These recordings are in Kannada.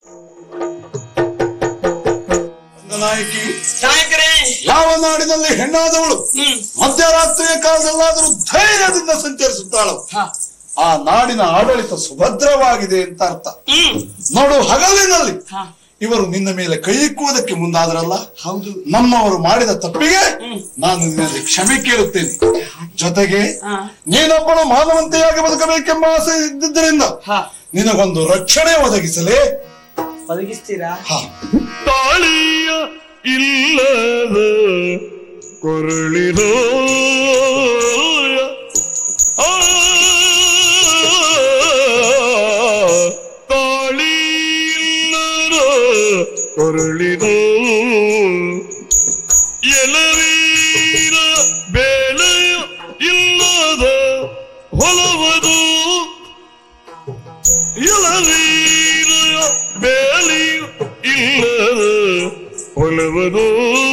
ನಾಯಕಿ ನಾಯಕರೇ ಯಾವ ನಾಡಿನಲ್ಲಿ ಹೆಣ್ಣಾದವಳು ಹ್ಮ್ ಮಧ್ಯರಾತ್ರಿಯ ಕಾಲದಲ್ಲಾದರೂ ಧೈರ್ಯದಿಂದ ಸಂಚರಿಸುತ್ತಾಳು ಹ. ಆ ನಾಡಿನ ಆಡಳಿತ ಸುಭದ್ರವಾಗಿದೆ ಅಂತ ಅರ್ಥ ಹ್ಮ್ ನೋಡು ಹಗಲಿನಲ್ಲಿ ಹ. ಇವರು ನಿನ್ನ ಮೇಲೆ ಕೈ ಇಕ್ಕುವುದಕ್ಕೆ ಮುಂದಾದ್ರಲ್ಲ ಹೌದು ನಮ್ಮವರು ಮಾಡಿದ ತಪ್ಪಿಗೆ ಹ್ಮ್. ನಾನು ನಿನ್ನಲ್ಲಿ ಕ್ಷಮೆ ಕೇಳುತ್ತೇನೆ ಜೊತೆಗೆ ಹ. ನೀನೊಬ್ಬಳು ಮಾನವಂತೆಯಾಗಿ ಬದುಕಬೇಕೆಂಬ ಆಸೆ ಇದ್ದುದರಿಂದ ಹ. ನಿನಗೊಂದು ರಕ್ಷಣೆ ಒದಗಿಸಲೇ ಒದಗಿಸ್ತೀರಾ ಹ. ತಾಳಿಯ ಇಲ್ಲದ ಕೊರಳಿರೋ ಆ, ತಾಳಿ ಇಲ್ಲದ ಕೊರಳಿರೋ ಎಲವೀರ ಬೇಲೆಯ ಇಲ್ಲದ ಹೊಲವದು ಇಳವೀರ ಬೇಲಿ ಇಲ್ಲದ ಹೊಲವದು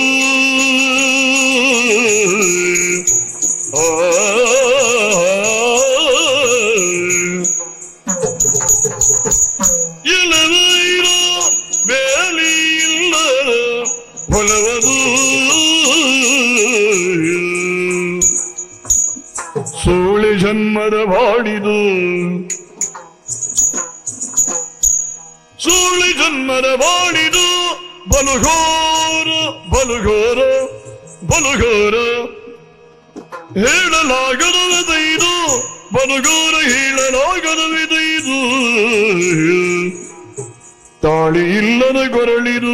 ಆ ಇಳವೀರ ಬೇಲಿ ಇಲ್ಲದ ಹೊಲವದು ಸೋಳೆ ಜನ್ಮದ ಬಾಡಿದು ಸೂಳಿ ಜನ್ಮದ ಬಾಡಿದು ಬಲುಘೋರ ಬಲುಘೋರ ಬಲುಘೋರ ಹೇಳಲಾಗದವಿದೈದು ಬಲುಘೋರ ಹೇಳಲಾಗದವಿದೈದು ತಾಳಿ ಇಲ್ಲದ ಕೊರಳಿದು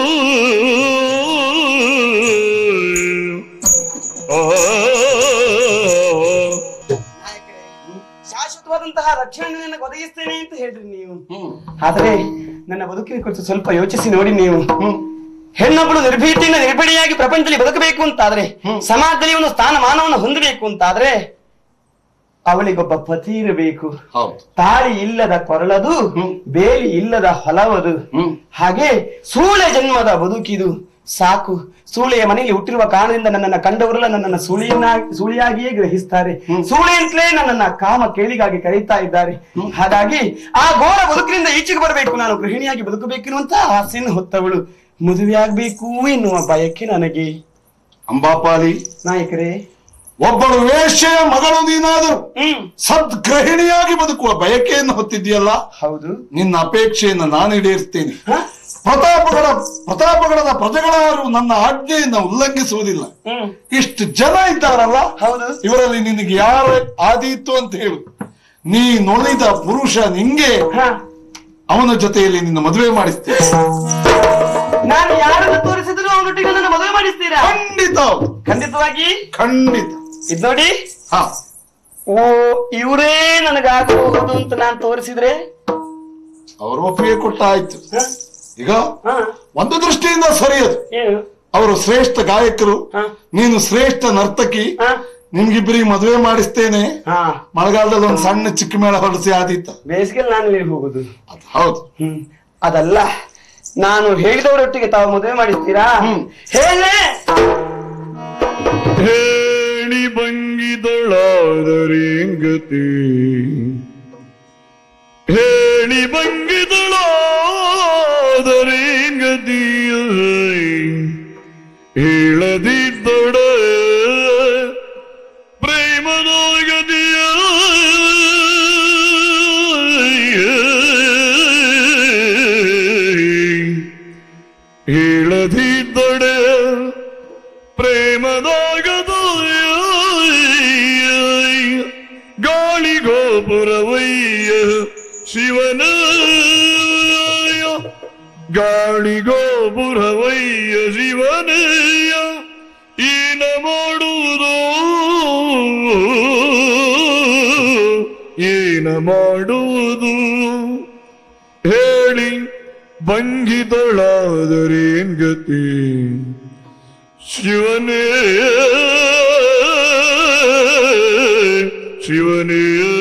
ಆ ನಾಯಕರೇ ಶಾಶ್ವತವಾದಂತಹ ರಕ್ಷಣೆ ನನಗೆ ಒದಗಿಸ್ತೇನೆ ಅಂತ ಹೇಳ್ರಿ ನೀವು ಆದ್ರೆ ನನ್ನ ಬದುಕಿನ ಕುರಿತು ಸ್ವಲ್ಪ ಯೋಚಿಸಿ ನೋಡಿ ನೀವು ಹೆಣ್ಣೊಬ್ಬಳು ನಿರ್ಭೀತಿಯಿಂದ ನಿರ್ಭೀಡಿಯಾಗಿ ಪ್ರಪಂಚದಲ್ಲಿ ಬದುಕಬೇಕು ಅಂತಾದ್ರೆ ಸಮಾಜದಲ್ಲಿ ಒಂದು ಸ್ಥಾನಮಾನವನ್ನು ಹೊಂದಬೇಕು ಅಂತಾದ್ರೆ ಅವಳಿಗೊಬ್ಬ ಪತಿ ಇರಬೇಕು ಹೌದು ತಾಳಿ ಇಲ್ಲದ ಕೊರಳದು ಬೇಲಿ ಇಲ್ಲದ ಹೊಲವದು ಹಾಗೆ ಸೂಳೆ ಜನ್ಮದ ಬದುಕಿದು ಸಾಕು ಸೂಳೆಯ ಮನೆಯಲ್ಲಿ ಹುಟ್ಟಿರುವ ಕಾರಣದಿಂದ ನನ್ನನ್ನ ಕಂಡವರೆಲ್ಲ ನನ್ನನ್ನ ಸೂಳಿಯನ್ನ ಸೂಳಿಯಾಗಿಯೇ ಗ್ರಹಿಸ್ತಾರೆ ಸೂಳೆ ಅಂತಲೇ ನನ್ನನ್ನ ಕಾಮ ಕೇಳಿಗಾಗಿ ಕರೀತಾ ಇದ್ದಾರೆ ಹಾಗಾಗಿ ಆ ಘೋರ ಬದುಕಿನಿಂದ ಈಚೆಗೆ ಬರಬೇಕು ನಾನು ಗೃಹಿಣಿಯಾಗಿ ಬದುಕಬೇಕೆನ್ನುವಂತ ಆಸೆಯನ್ನು ಹೊತ್ತವಳು ಮದುವೆಯಾಗಬೇಕು ಎನ್ನುವ ಬಯಕೆ ನನಗೆ ಅಂಬಾಪಾಲಿ ನಾಯಕರೇ ಒಬ್ಬಳು ವೇಶ್ಯೆಯ ಮಗಳು ನೀನಾದರೂ ಹ್ಮ್ ಸದ್ಗ್ರಹಿಣಿಯಾಗಿ ಬದುಕುವ ಬಯಕೆಯನ್ನು ಹೊತ್ತಿದ್ದೀಯಲ್ಲ ಹೌದು ನಿನ್ನ ಅಪೇಕ್ಷೆಯನ್ನು ನಾನು ಈಡೇರಿಸ್ತೇನೆ ಹ? ಪ್ರತಾಪಗಡ ಪ್ರತಾಪಗಡದ ಪ್ರಜೆಗಳಾರು ನನ್ನ ಆಜ್ಞೆಯನ್ನು ಉಲ್ಲಂಘಿಸುವುದಿಲ್ಲ ಹ್ಮ್ ಇಷ್ಟು ಜನ ಇದ್ದಾರಲ್ಲ ಹೌದು ಇವರಲ್ಲಿ ನಿನಗೆ ಯಾರು ಆದೀತು ಅಂತ ಹೇಳು ನೀ ನೊಳಿದ ಪುರುಷ ನಿಂಗೆ ಹ ಅವನ ಜೊತೆಯಲ್ಲಿ ನಿನ್ನ ಮದುವೆ ಮಾಡಿಸ್ತೇನೆ ನಾನು ಯಾರನ್ನು ತೋರಿಸಿದ್ರು ಅವನೊಟ್ಟಿಗೆ ನನ್ನ ಮದುವೆ ಮಾಡಿಸ್ತೀರಾ ಖಂಡಿತ ಹೌದು. ಖಂಡಿತವಾಗಿ ಖಂಡಿತ ಇದ್ ನೋಡಿ ಹಾ ಓ ಇವರೇ ನನಗಾಗಬಹುದು ಅಂತ ನಾನು ತೋರಿಸಿದ್ರೆ ಅವರು ಒಪ್ಪಿಗೆ ಕೊಟ್ಟ ಆಯ್ತು ಹ? ಈಗ ಹ? ಒಂದು ದೃಷ್ಟಿಯಿಂದ ಸರಿಯದು ಏನು ಅವರು ಶ್ರೇಷ್ಠ ಗಾಯಕರು ಹ? ನೀನು ಶ್ರೇಷ್ಠ ನರ್ತಕಿ ಹ? ನಿಮ್ಗಿಬ್ಬರಿಗೆ ಮದುವೆ ಮಾಡಿಸ್ತೇನೆ ಹಾ ಮಳೆಗಾಲದಲ್ಲಿ ಒಂದು ಸಣ್ಣ ಚಿಕ್ಕ ಮೇಳ ಹೊರಡಿಸಿ ಆದೀತ ಬೇಸಿಗೆಯಲ್ಲಿ ನಾನು ಇಲ್ಲಿ ಹೋಗುದು ಅದು ಹೌದು ಹ್ಮ್ ಅದಲ್ಲ ನಾನು ಹೇಳಿದವರೊಟ್ಟಿಗೆ ತಾವು ಮದುವೆ ಮಾಡಿಸ್ತೀರಾ ಹೇಳೇ ಹೇಳಿ ಬಂಗಿದಳಾದರೇಂಗತಿ ಹೇಳಿ ಬಂಗಿದಳಾದರೇಂಗತಿಯ ಹೇಳದಿದ್ದೊಡ ಪ್ರೇಮದೋಗದಿಯ ಹೇಳದಿದ್ದೊಡೆ ಪ್ರೇಮದಾಗದ ಗಾಳಿ ಗೋಪುರವಯ್ಯ ಶಿವನ ಗಾಳಿ ಗೋಪುರವಯ್ಯ ಶಿವನಯ್ಯ ಈನ ಮಾಡುವುದು ಏನ ಮಾಡುವುದು ಹೇಳಿ ಭಂಗಿತಳಾದರೇನ್ ಗತಿ ಶಿವನೇ ಶಿವನೇ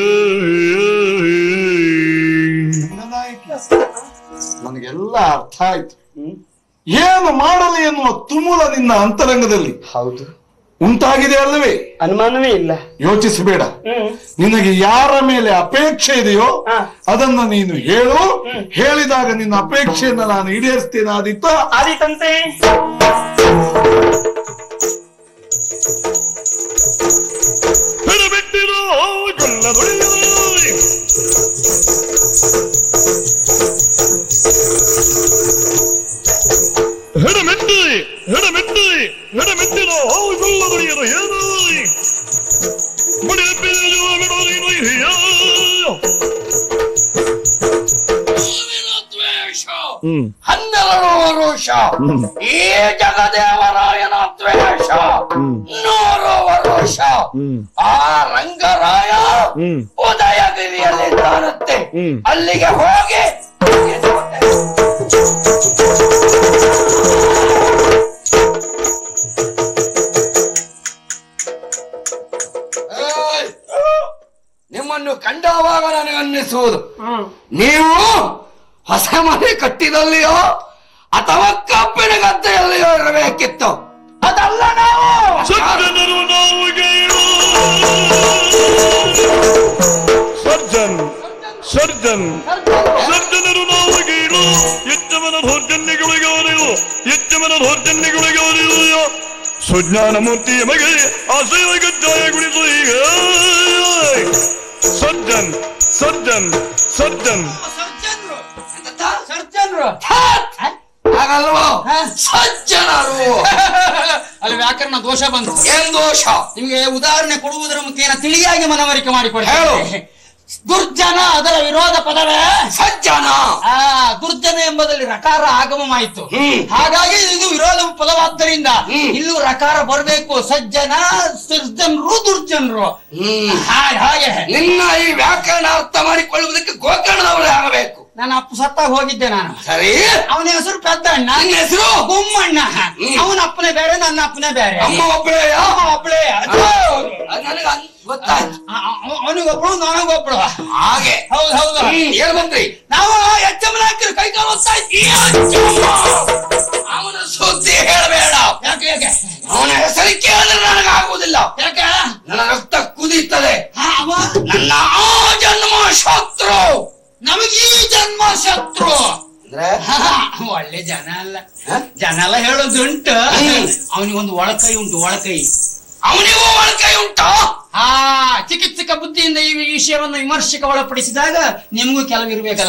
ನನಗೆಲ್ಲ ಅರ್ಥ ಆಯ್ತು ಏನು ಮಾಡಲಿ ಎನ್ನುವ ತುಮುಲ ನಿನ್ನ ಅಂತರಂಗದಲ್ಲಿ ಹೌದು ಉಂಟಾಗಿದೆ ಅಲ್ಲವೇ ಅನುಮಾನವೇ ಇಲ್ಲ ಯೋಚಿಸಬೇಡ ಹ್ಮ್ ನಿನಗೆ ಯಾರ ಮೇಲೆ ಅಪೇಕ್ಷೆ ಇದೆಯೋ ಹಾ. ಅದನ್ನ ನೀನು ಹೇಳು ಹೇಳಿದಾಗ ನಿನ್ನ ಅಪೇಕ್ಷೆಯನ್ನ ನಾನು ಈಡೇರಿಸ್ತೇನೆ ಆದಿತ್ತ ಆದೀತಂತೆ ಹಿಡಬಿಟ್ಟಿರೋ ಕೊಲ್ಲ ಹಿಡಮೆಟ್ಟಿ ಹಿಡಮೆಟ್ಟಿ ಹಿಡಮೆಟ್ಟಿರೋ ಕೊಲ್ಲ ದುಡಿಯರು ಏನು ಮುಡಿಯಪ್ಪಿರೋ ಬಿಡೋದೇನು ಹಿರಿಯ ದ್ವೇಷ ಹ್ಮ್ ಹನ್ನೆರಡು ವರುಷ ಈ ಜಗದೇವರಾಯನ ದ್ವೇಷ ನೂರು ವರುಷ ಹ್ಮ್ ಆ ರಂಗರಾಯ ಹ್ಮ್ ಉದಯಗಿರಿಯಲ್ಲಿ ಕಾಣುತ್ತೆ ಹ್ಮ್. ಅಲ್ಲಿಗೆ ಹೋಗಿ ಎದುರುಗೊಂಡೆ. ಏಯ್! ನಿಮ್ಮನ್ನು ಕಂಡಾವಾಗ ನನಗನ್ನಿಸುವುದು ನೀವು ಹೊಸ ಮನೆ ಕಟ್ಟಿದಲ್ಲಿಯೋ ಅಥವಾ ಕಬ್ಬಿನ ಗದ್ದೆಯಲ್ಲಿಯೋ ಇರಬೇಕಿತ್ತು ಅದಲ್ಲ ನಾವು ಸಜ್ಜನರು ನಾವು ಗೈರು ಸರ್ಜನ್ ಸರ್ಜನ್ ಸರ್ಜನರು ನಾವು ಗೈರು ಯಜ್ಜಮನ ದೌರ್ಜನ್ಯಗಳಿಗಾರಿಯು ಯಜ್ಜಮನ ದೌರ್ಜನ್ಯಗಳಿಗಾರಿಯು ಸುಜ್ಞಾನ ಮೂರ್ತಿಯ ಮಗೆ ಆಶಯ ಗದ್ದಾಯ ಗುಣಿಸು ಈಗ ಸರ್ಜನ್ ಸರ್ಜನ್ ಸರ್ಜನ್ ಸರ್ಜನ್ರು ಹಾಗಲ್ವೋ ಸಜ್ಜನರು ಅಲ್ಲಿ ವ್ಯಾಕರಣ ದೋಷ ಬಂತು ಏನ್ ದೋಷ ನಿಮಗೆ ಉದಾಹರಣೆ ಕೊಡುವುದರ ಮುಖೇನ ತಿಳಿಯಾಗಿ ಮನವರಿಕೆ ಹೇಳು. ಮಾಡಿಕೊಡ್ತೇನೆ ದುರ್ಜನ ಅದರ ವಿರೋಧ ಪದವೇ ಸಜ್ಜನ ಆ ದುರ್ಜನ ಎಂಬುದಲ್ಲಿ ರಕಾರ ಆಗಮವಾಯಿತು ಹ್ಮ್. ಹಾಗಾಗಿ ಇದು ವಿರೋಧ ಪದವಾದ್ದರಿಂದ ಹ್ಮ್. ಇಲ್ಲೂ ರಕಾರ ಬರಬೇಕು ಸಜ್ಜನ ಸರ್ಜನರು ದುರ್ಜನರು ಹ್ಮ್ ಹಾ- ಹಾಗೆ ನಿನ್ನ ಈ ವ್ಯಾಕರಣ ಅರ್ಥ ಮಾಡಿಕೊಳ್ಳುವುದಕ್ಕೆ ಗೋಕರ್ಣದವರೇ ಆಗಬೇಕು ನನ್ನ ಅಪ್ಪ ಸತ್ತಾಗ ಹೋಗಿದ್ದೆ ನಾನು ಸರಿ ಅವನ ಹೆಸರು ಪೆದ್ದಣ್ಣ ನನ್ನ ಹೆಸರು ಗುಮ್ಮಣ್ಣ ಹ್ಮ್. ಅವನ ಅಪ್ಪನೇ ಬೇರೆ ನನ್ನ ಅಪ್ಪನೇ ಬೇರೆ ಅಮ್ಮ ಒಬ್ಬಳೇ ಅಮ್ಮ ಒಬ್ಳೇ ನನಗೆ ಅನ್- ಗೊತ್ತಾಯ್ತು ಅವನಿಗೊಬ್ಳು ನನಗೊಬ್ಳು ಹಾಗೆ ಹೌದು ಹೌದು ಹ್ಮ್, ಏನ್ ಬಂದ್ರಿ ನಾವು ಎಚ್ಚಮನ ಹಾಕಿರು ಕೈ ಕಾಲು ಒತ್ತಾ ಇದ್ವಿ. ಅವನ ಸುದ್ದಿ ಹೇಳಬೇಡ ಯಾಕೆ ಯಾಕೆ ಅವನ ಹೆಸರು ಕೇಳಿದ್ರೆ ನನಗಾಗುವುದಿಲ್ಲ ಯಾಕೆ ನನ್ನ ರಕ್ತ ಕುದೀತದೆ ಹಾ, ಅವ ನನ್ನ ಆ ಜನ್ಮ ಶತ್ರು ನಮಗೆ ಈ ಜನ್ಮ ಶತ್ರು ಅಂದ್ರೆ ಹಾ, ಒಳ್ಳೆ ಜನ ಅಲ್ಲ ಜನ ಎಲ್ಲ ಹೇಳೋದುಂಟು ಅವನಿಗೊಂದು ಒಳಕೈ ಉಂಟು ಒಳಕೈ ಅವನಿಗೂ ಒಳಕೈ ಉಂಟಾ ಆ ಚಿಕಿತ್ಸಕ ಬುದ್ಧಿಯಿಂದ ಈ ವಿಷಯವನ್ನು ವಿಮರ್ಶಕ ಒಳಪಡಿಸಿದಾಗ ನಿಮಗೂ ಕೆಲವಿರ್ಬೇಕಲ್ಲ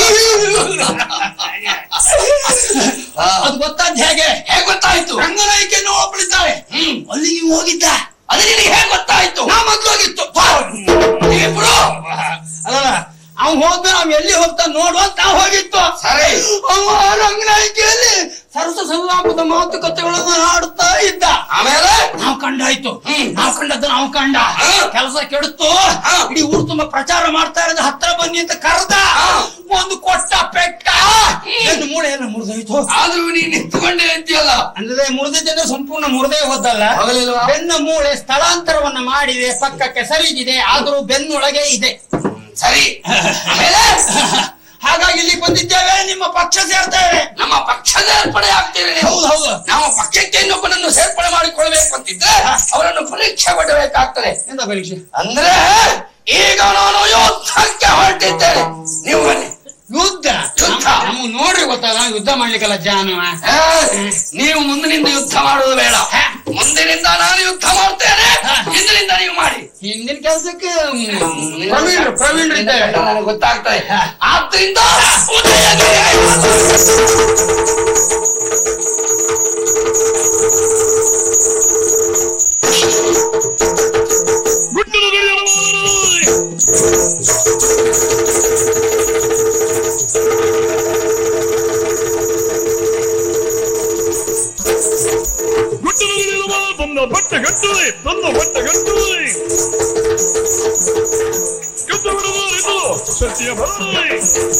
ಆ, ಅದು ಗೊತ್ತಾದ್ ಹೇಗೆ ಹೇಗ್ ಗೊತ್ತಾಯ್ತು ರಂಗನಾಯ್ಕೆಯನ್ನು ಒಬ್ಬಳಿದ್ದಾಳೆ ಹ್ಮ್ ಅಲ್ಲಿಗೆ ಹೋಗಿದ್ದ ಅದು ನಿನಗೆ ಹೇಗ್ ಗೊತ್ತಾಯ್ತು ನಾ ಮೊದ್ಲು ಹೋಗಿತ್ತು ಇಬ್ರು ಅಲ್ಲ ಅವ್ನು ಹೋದ್ಮೇಲೆ ಅವ್ನು ಎಲ್ಲಿ ಹೋಗ್ತಾನ ನೋಡು ಅಂತ ನಾವ್ ಹೋಗಿತ್ತು ಸರಿ ಅವ ರಂಗನಾಯ್ಕೆಯಲ್ಲಿ ಸರಸ ಸಂಲಾಪದ ಮಾತುಕತೆಗಳನ್ನು ಆಡುತ್ತಾ ಇದ್ದ ಆಮೇಲೆ ನಾವ್ ಕಂಡಾಯ್ತು ಹ್ಮ್. ನಾವ್ ಕಂಡದ್ದು ನಾವು ಕಂಡ ಹಾ. ಕೆಲಸ ಕೆಡುತ್ತು ಹಾ. ಇಡೀ ಊರು ತುಂಬಾ ಪ್ರಚಾರ ಮಾಡ್ತಾ ಇರೋದು ಹತ್ರ ಬನ್ನಿ ಅಂತ ಕರೆದ ಹಾ. ಒಂದು ಕೊಟ್ಟ ಪೆಟ್ಟ ಏನು ಮೂಳೆ ಎಲ್ಲ ಮುರಿದೋಯ್ತು ಆದ್ರೂ ನೀನ್ ನಿಂತ್ಕೊಂಡೇ ಇದ್ದೀಯಲ್ಲ ಅಂದ್ರೆ ಮುರಿದಿದ್ದಂದ್ರೆ ಸಂಪೂರ್ಣ ಮುರಿದೇ ಹೋದಲ್ಲ ಹೋಗಲಿಲ್ವಾ? ಬೆನ್ನ ಮೂಳೆ ಸ್ಥಳಾಂತರವನ್ನ ಮಾಡಿದೆ ಪಕ್ಕಕ್ಕೆ ಸರಿದಿದೆ ಆದ್ರೂ ಬೆನ್ನೊಳಗೆ ಇದೆ ಸರಿ ಆಮೇಲೆ ಹಾಗಾಗಿ ಇಲ್ಲಿ ಬಂದಿದ್ದೇವೆ ನಿಮ್ಮ ಪಕ್ಷ ಸೇರ್ತೇವೆ ನಮ್ಮ ಪಕ್ಷದ ಏರ್ಪಡೆ ಆಗ್ತೀರಿ ನೀವು ಹೌದು ಹೌದು ನಾವು ಪಕ್ಷಕ್ಕೆ ಇನ್ನೊಬ್ಬನನ್ನು ಸೇರ್ಪಡೆ ಮಾಡಿಕೊಳ್ಬೇಕು ಅಂತಿದ್ರೆ ಅವರನ್ನು ಪರೀಕ್ಷೆ ಪಡಬೇಕಾಗ್ತದೆ ಎಂತ ಪರೀಕ್ಷೆ ಅಂದ್ರೆ ಈಗ ನಾನು ಯುದ್ಧಕ್ಕೆ ಹೊರಟಿದ್ದೇನೆ ನೀವು ಬನ್ನಿ ಯುದ್ಧ ಯುದ್ಧ. ನಮ್ಗೆ ನೋಡ್ರಿ ಗೊತ್ತಲ್ಲ ನಾವು ಯುದ್ಧ ಮಾಡ್ಲಿಕ್ಕೆಲ್ಲ ಜಾನು ಏ, ನೀವು ಮುಂದಿನಿಂದ ಯುದ್ಧ ಮಾಡುವುದು ಬೇಡ ಮುಂದಿನಿಂದ ನಾನು ಯುದ್ಧ ಮಾಡ್ತೇನೆ ಹಿಂದಿನಿಂದ ನೀವು ಮಾಡಿ ಹಿಂದಿನ ಕೆಲಸಕ್ಕೆ ಪ್ರವೀಣರು ಪ್ರವೀಣರು ಇದ್ದೇವೆ ನನಗೆ ಗೊತ್ತಾಗ್ತದೆ ಆದ್ರಿಂದ ಉದಯಗಿರಿ ಗುಡ್ಡದ ಗಡಿಯರ ಮಾದರಿ ಗುಡ್ಡದ ಗಡಿಯರ ಮಾದ ತನ್ನ ಬಟ್ಟೆ ಗಟ್ಟುವೆ ತನ್ನ ಬಟ್ಟೆ ಗಟ್ಟುವೆ ಯುದ್ಧ ಬಿಡಬಾರದು ಸತ್ಯ ಬರಲಿ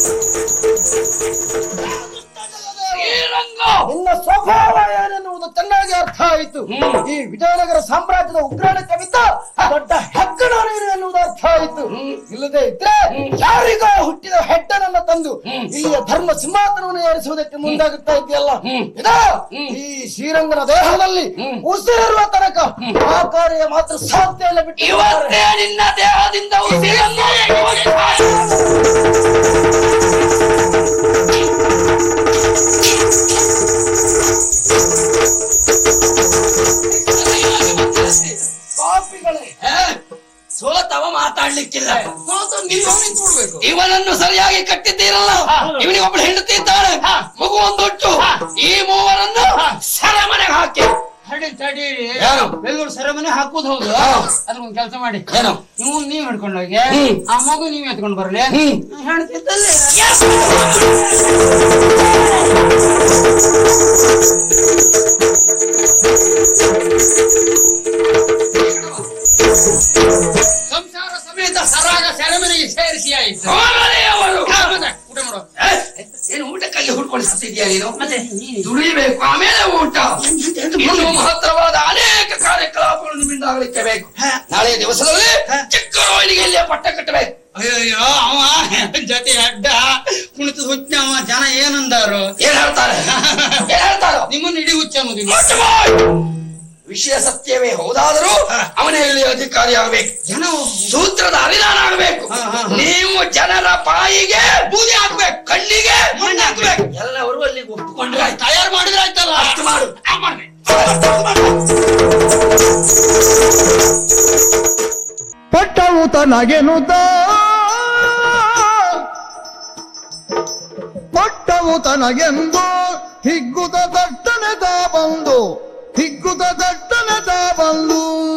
ಶ್ರೀರಂಗ ನಿನ್ನ ಸ್ವಭಾವ ಏನೆನ್ನುವುದು ಚೆನ್ನಾಗಿ ಅರ್ಥ ಆಯಿತು ಈ ವಿಜಯನಗರ ಸಾಮ್ರಾಜ್ಯದ ಉಗ್ರಾಣ ಕವಿತ ದೊಡ್ಡ ಹೆಗ್ಗಣ ನೀನು ಎನ್ನುವುದು ಅರ್ಥ ಆಯಿತು ಆಯ್ತು ಇಲ್ಲದೆ ಇದ್ರೆ ಯಾರಿಗೋ ಹುಟ್ಟಿದ ಹೆಡ್ಡನನ್ನ ತಂದು ಇಲ್ಲಿಯ ಧರ್ಮ ಸಿಂಹಾಸನವನ್ನು ಏರಿಸುವುದಕ್ಕೆ ಮುಂದಾಗುತ್ತಾ ಇದೆಯಲ್ಲ ಇದೋ ಈ ಶ್ರೀರಂಗನ ದೇಹದಲ್ಲಿ ಉಸಿರಿರುವ ತನಕ ಆ ಕಾರ್ಯ ಮಾತ್ರ ಸಾಧ್ಯ ಇಲ್ಲ ಬಿಟ್ಟು ಇವತ್ತೇ ನಿನ್ನ ದೇಹದಿಂದ ಉಸಿರನ್ನು ಹೋಗಿ ಸಾಯು. ಪಾಪಿಗಳೇ ಹೇ? ಸೋತವ ಮಾತಾಡ್ಲಿಕ್ಕಿಲ್ಲ ಇವನನ್ನು ಸರಿಯಾಗಿ ಕಟ್ಟಿದ್ದೀರಲ್ಲ ಇವನಿಗೆ ಒಬ್ಬಳು ಹೆಂಡತಿ ಇದ್ದಾಳೆ ಮಗು ಒಂದೊಟ್ಟು ಈ ಮೂವರನ್ನು ಸೆರೆಮನೆಗೆ ಹಾಕಿ ತಡಿ ತಡೀರಿ ಏನು? ಬೆಂಗಳೂರು ಸೆರೆಮನೆ ಹಾಕುದು ಹೌದು ಹಾ. ಅದ್ರ ಒಂದು ಕೆಲಸ ಮಾಡಿ ಏನು? ನೀವು ನೀವ್ ಹಿಡ್ಕೊಂಡು ಹೋಗಿ ಹ್ಮ್. ಆ ಮಗು ನೀವ್ ಎತ್ಕೊಂಡು ಬರ್ಲಿ ಹ್ಮ್. ಹೇಳ್ತಿದ್ದಲ್ಲೇ ಸಂಸಾರ ಸಮೇತ ಸರಾಗ ಸೆರೆಮನೆಗೆ ಸೇರಿಸಿ ಆಯ್ತು ಅವರು ಊಟ ಮಾಡು ಏನು ಊಟಕ್ಕಾಗಿ ಹುಡ್ಕೊಂಡು ಸತ್ತಿದ್ಯಾ ನೀನು ಮತ್ತೆ ನೀನು ದುಡಿಬೇಕು ಆಮೇಲೆ ಊಟ ಇನ್ನು ಮಹತ್ತರವಾದ ಅನೇಕ ಕಾರ್ಯಕ್ರಮಗಳು ನಿಮ್ಮಿಂದ ಆಗಲಿಕ್ಕೆ ಬೇಕು ನಾಳೆ ದಿವಸದಲ್ಲಿ ಚಿಕ್ಕರೋಯಿಗೆ ಇಲ್ಲಿಯೇ ಪಟ್ಟ ಕಟ್ಟಬೇಕು ಅಯ್ಯೋ ಅವ ಜೊತೆ ಅಡ್ಡ ಕುಣಿತದ ಹುಚ್ಚ ಅವ ಜನ ಏನಂದಾರು ಏನ್ ಹೇಳ್ತಾರೆ ಏನ್ ಹೇಳ್ತಾರೋ ನಿಮ್ಮನ್ನ ಇಡೀ ಹುಚ್ಚ ಅನ್ನೋದಿಲ್ಲ ಮುಚ್ಚು ಬಾಯ್. ವಿಷಯ ಸತ್ಯವೇ ಹೌದಾದರೂ ಅವನೇ ಇಲ್ಲಿ ಅಧಿಕಾರಿ ಆಗಬೇಕು ಜನ ಸೂತ್ರದ ಅರಿದಾನ ಆಗಬೇಕು ಹಾ, ಹಾ, ಹಾ. ನೀವು ಜನರ ಬಾಯಿಗೆ ಬೂದಿ ಹಾಕ್ಬೇಕು ಕಣ್ಣಿಗೆ ಮಣ್ಣು ಹಾಕ್ಬೇಕು ಎಲ್ಲವರು ಅಲ್ಲಿಗೆ ಒಪ್ಪಿಕೊಂಡ್ರೆ ಆಯ್ತು ತಯಾರು ಮಾಡಿದ್ರೆ ಆಯ್ತಲ್ಲ ಅಷ್ಟು ಮಾಡು ಆ, ಮಾಡ್ರಿ. ಪಟ್ಟವು ತನಗೆನುತ ಪಟ್ಟವು ತನಗೆಂದು ಹಿಗ್ಗುತ ದಟ್ಟನೆ ತಾ ಬಂದು ಹಿಗ್ಗುತ ದಟ್ಟನೆ ತಾ ಬಂದು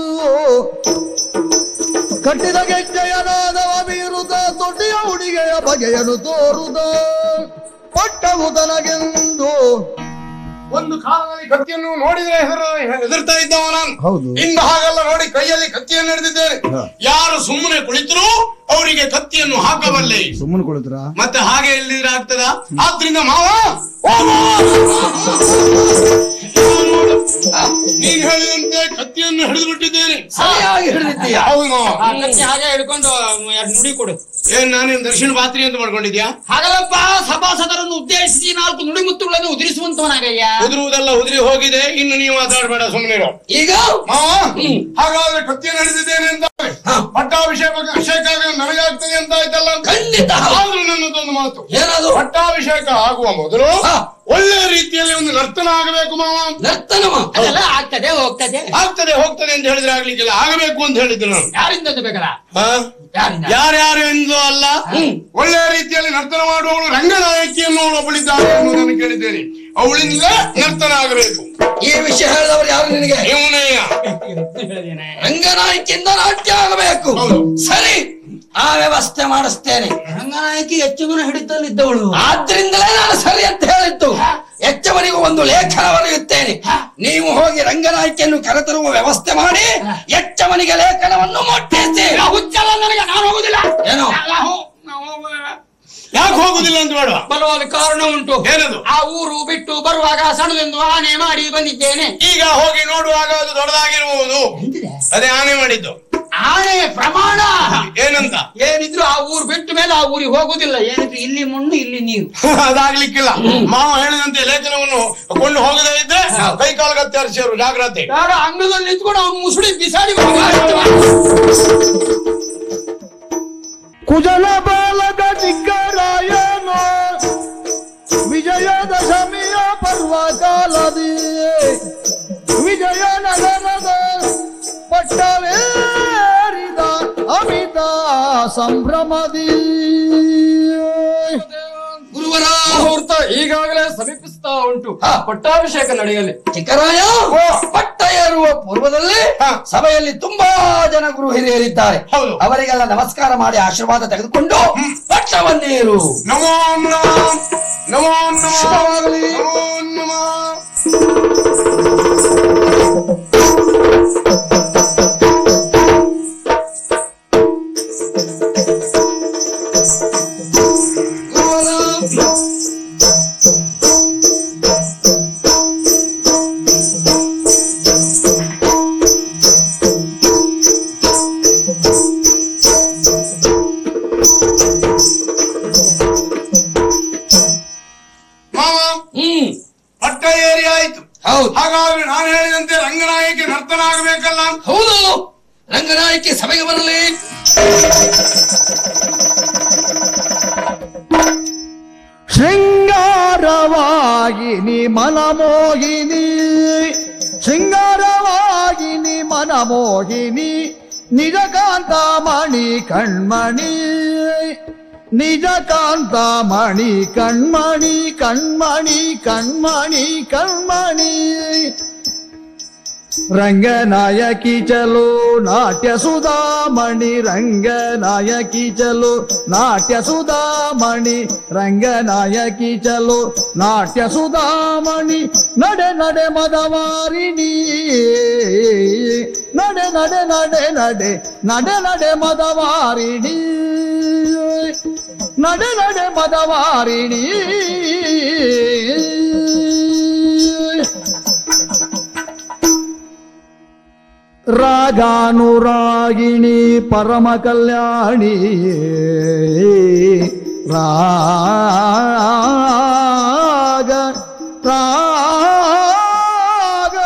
ಕಟ್ಟಿದ ಗೆಜ್ಜೆಯನಾದವ ಬೀರುತ್ತ ತೊಟ್ಟಿಯ ಹುಡುಗೆಯ ಬಗೆಯನು ತೋರುದ ಪಟ್ಟವು ತನಗೆಂದು ಒಂದು ಕಾಲದಲ್ಲಿ ಕತ್ತಿಯನ್ನು ನೋಡಿದ್ರೆ ಹೆದರ ಹೆದರ್ತಾ ಇದ್ದವ ನಾನು ಹೌದು. ಇನ್ನು ಹಾಗೆಲ್ಲ ನೋಡಿ ಕೈಯಲ್ಲಿ ಕತ್ತಿಯನ್ನು ಹಿಡಿದಿದ್ದೇನೆ ಯಾರು ಸುಮ್ಮನೆ ಕುಳಿತರು ಅವರಿಗೆ ಕತ್ತಿಯನ್ನು ಹಾಕಬಲ್ಲೆ ಸುಮ್ಮನೆ ಕುಳಿತ್ರ ಮತ್ತೆ ಹಾಗೆ ಇಲ್ಲಿದ್ರೆ ಆಗ್ತದ ಆದ್ರಿಂದ ಮಾವ ಓ ಮಾವ! ನೀನ್ ಹೇಳಿದಂತೆ ಕತ್ತಿಯನ್ನು ಹಿಡಿದು ಬಿಟ್ಟಿದ್ದೇನೆ ಸರಿಯಾಗಿ ಹಿಡಿದಿದ್ದೀಯ ಹೌದು ಮಾವ ಆ ಕತ್ತಿ ಹಾಗೆ ಹಿಡ್ಕೊಂಡು ಎರಡು ನುಡಿ ಕೊಡು ಏನ್ ನಾನೇನ್ ದರ್ಶನ ಪಾತ್ರಿ ಅಂತ ಮಾಡ್ಕೊಂಡಿದ್ಯಾ ಹಾಗಲ್ಲಪ್ಪ ಸಭಾಸದರನ್ನು ಉದ್ದೇಶಿಸಿ ನಾಲ್ಕು ನುಡಿಮುತ್ತುಗಳನ್ನು ಉದಿರಿಸುವಂತವನಾಗಯ್ಯ ಉದುರುವುದೆಲ್ಲ ಉದುರಿ ಹೋಗಿದೆ ಇನ್ನು ನೀವು ಮಾತಾಡಬೇಡ ಸುಮ್ಮನೆ ಈಗ ಮಾವ ಹಾಗಾದ್ರೆ ಕತ್ತಿಯನ್ನು ಹಿಡಿದಿದ್ದೇನೆ ಅಂತ ಪಟ್ಟಾಭಿಷೇಕ ಅಭಿಷೇಕ ನನಗಾಗ್ತದೆ ಅಂತ ಆಯ್ತಲ್ಲ ಅಂತ ಖಂಡಿತ ಹೌದು. ಆದ್ರೂ ನನ್ನದೊಂದು ಮಾತು ಏನದು ಪಟ್ಟಾಭಿಷೇಕ ಆಗುವ ಮೊದಲು ಹಾ. ಒಳ್ಳೆ ರೀತಿಯಲ್ಲಿ ಒಂದು ನರ್ತನ ಆಗಬೇಕು ಮಾವ ನರ್ತನವ ಅದೆಲ್ಲ ಆಗ್ತದೆ ಹೋಗ್ತದೆ ಆಗ್ತದೆ ಹೋಗ್ತದೆ ಅಂತ ಹೇಳಿದ್ರೆ ಆಗ್ಲಿಕ್ಕಿಲ್ಲ ಆಗಬೇಕು ಅಂತ ಹೇಳಿದ್ದು ನಾನು ಯಾರಿಂದ ಅದು ಬೇಕಲ್ಲ ಹಾ? ಯಾರಿಂದ ಯಾರ್ಯಾರು ಎಂದು ಅಲ್ಲ ಒಳ್ಳೆ ರೀತಿಯಲ್ಲಿ ನರ್ತನ ಮಾಡುವವಳು ರಂಗನಾಯಕಿ ಎನ್ನುವಳು ಒಬ್ಬಳಿದ್ದಾಳೆ ಎನ್ನುವುದನ್ನು ಕೇಳಿದ್ದೇನೆ ಅವಳಿಂದ ನರ್ತನ ಆಗಬೇಕು ಈ ವಿಷಯ ಹೇಳಿದವರು ಯಾರು ನಿನಗೆ ಇವನಯ್ಯ ಹೇಳಿದ್ದೇನೆ ರಂಗನಾಯಕಿಯಿಂದ ನಾಟ್ಯ ಆಗಬೇಕು ಹೌದು. ಸರಿ ಆ ವ್ಯವಸ್ಥೆ ಮಾಡಿಸ್ತೇನೆ ರಂಗನಾಯಕಿ ಹೆಚ್ಚು ಹಿಡಿತಲ್ಲಿದ್ದವಳು ಆದ್ರಿಂದಲೇ ನಾನು ಸರಿ ಅಂತ ಹೇಳಿದ್ದು ಹೆಚ್ಚವನಿಗೂ ಒಂದು ಲೇಖನ ಬರೆಯುತ್ತೇನೆ ನೀವು ಹೋಗಿ ರಂಗನಾಯಕಿಯನ್ನು ಕರೆತರುವ ವ್ಯವಸ್ಥೆ ಮಾಡಿ ಹೆಚ್ಚವನಿಗೆ ಲೇಖನವನ್ನು ಮುಟ್ಟಿಸಿ ಹುಚ್ಚಲ್ಲ ನನಗೆ ನಾನು ಹೋಗುದಿಲ್ಲ ಏನು? ನಾವು ನಾವು ಹೋಗುದಿಲ್ಲ. ಯಾಕೆ ಹೋಗುದಿಲ್ಲ ಅಂತ ಬೇಡ ಬಲವಾದ ಕಾರಣ ಉಂಟು ಏನದು? ಆ ಊರು ಬಿಟ್ಟು ಬರುವಾಗ ಸಣ್ಣದೊಂದು ಆನೆ ಮಾಡಿ ಬಂದಿದ್ದೇನೆ ಈಗ ಹೋಗಿ ನೋಡುವಾಗ ಅದು ದೊಡ್ಡದಾಗಿರಬಹುದು ಅದೇ ಆನೆ ಮಾಡಿದ್ದು ಆನೆ ಪ್ರಮಾಣ ಏನಂತ ಏನಿದ್ರು ಆ ಊರು ಬಿಟ್ಟ ಮೇಲೆ ಆ ಊರಿಗೆ ಹೋಗುದಿಲ್ಲ ಏನಿದ್ರು ಇಲ್ಲಿ ಮಣ್ಣು ಇಲ್ಲಿ ನೀರು ಅದಾಗ್ಲಿಕ್ಕಿಲ್ಲ ಮಾವ ಹೇಳಿದಂತೆ ಲೇಖನವನ್ನು ಕೊಂಡು ಹೋಗದೇ ಇದ್ದೆ ಕೈ ಕಾಲು ಕತ್ತರಿಸಿಅವರು ಜಾಗ್ರತೆ ಯಾರ ಅಂಗದಲ್ಲಿ ನಿಂತ್ಕೊಂಡು ಅವ್ನು ಮುಸುಡಿ ಬಿಸಾಡಿ ಕುಜಲ ಬಾಲಕ ಚಿಕ್ಕರಾಯನು ವಿಜಯದಶಮಿಯ ಪರ್ವಕಾಲದಿ ವಿಜಯನಗರದ ಪಟ್ಟವೇರಿದ ಅಮಿತ ಸಂಭ್ರಮದಿ ಗುರುವರ ಮುಹೂರ್ತ ಈಗಾಗಲೇ ಸಮೀಪಿಸ್ತಾ ಉಂಟು ಪಟ್ಟಾಭಿಷೇಕ ನಡೆಯಲಿ ಚಿಕ್ಕರಾಯ ಪಟ್ಟ ಏರುವ ಪೂರ್ವದಲ್ಲಿ ಹಾ. ಸಭೆಯಲ್ಲಿ ತುಂಬಾ ಜನ ಗುರು ಹಿರಿಯರಿದ್ದಾರೆ ಹೌದು. ಅವರಿಗೆಲ್ಲ ನಮಸ್ಕಾರ ಮಾಡಿ ಆಶೀರ್ವಾದ ತೆಗೆದುಕೊಂಡು ಪಟ್ಟವನ್ನೇರು ನಮೋ ನಮಃ ನಮೋ ನಮಃ ಶುಭವಾಗಲಿ. ನಮೋ ನಮಃ ಹೌದು ಹಾಗಾದ್ರೆ ನಾನು ಹೇಳಿದಂತೆ ರಂಗನಾಯಕಿ ನರ್ತನ ಆಗಬೇಕಲ್ಲ ಹೌದು ರಂಗನಾಯಕಿ ಸಭೆಗೆ ಬರಲಿ ಶೃಂಗಾರವಾಗಿನಿ ಮನಮೋಹಿನಿ ಶೃಂಗಾರವಾಗಿನಿ ಮನಮೋಹಿನಿ ನಿಜ ಕಾಂತಮಣಿ ಕಣ್ಮಣಿ ನಿಜ ಕಾಂತಮಣಿ ಕಣ್ಮಣಿ ಕಣ್ಮಣಿ ಕಣ್ಮಣಿ ಕಣ್ಮಣಿ ರಂಗನಾಯಕಿ ಚಲೋ ನಾಟ್ಯ ಸುಧಾಮಣಿ ರಂಗನಾಯಕಿ ಚಲೋ ನಾಟ್ಯ ಸುಧಾಮಣಿ ರಂಗನಾಯಕಿ ಚಲೋ ನಾಟ್ಯ ಸುಧಾಮಣಿ ನಡೆ ನಡೆ ಮದವಾರಿಣಿ ನಡೆ ನಡೆ ನಡೆ ನಡೆ ನಡೆ ನಡೆ ಮದವಾರಿಣಿ ನಡೆ ನಡೆ ಮದವಾರಿಣಿ ರಾಗಾನುರಾಗಿಣಿ ಪರಮ ಕಲ್ಯಾಣಿ ರಾಗ ರಾಗ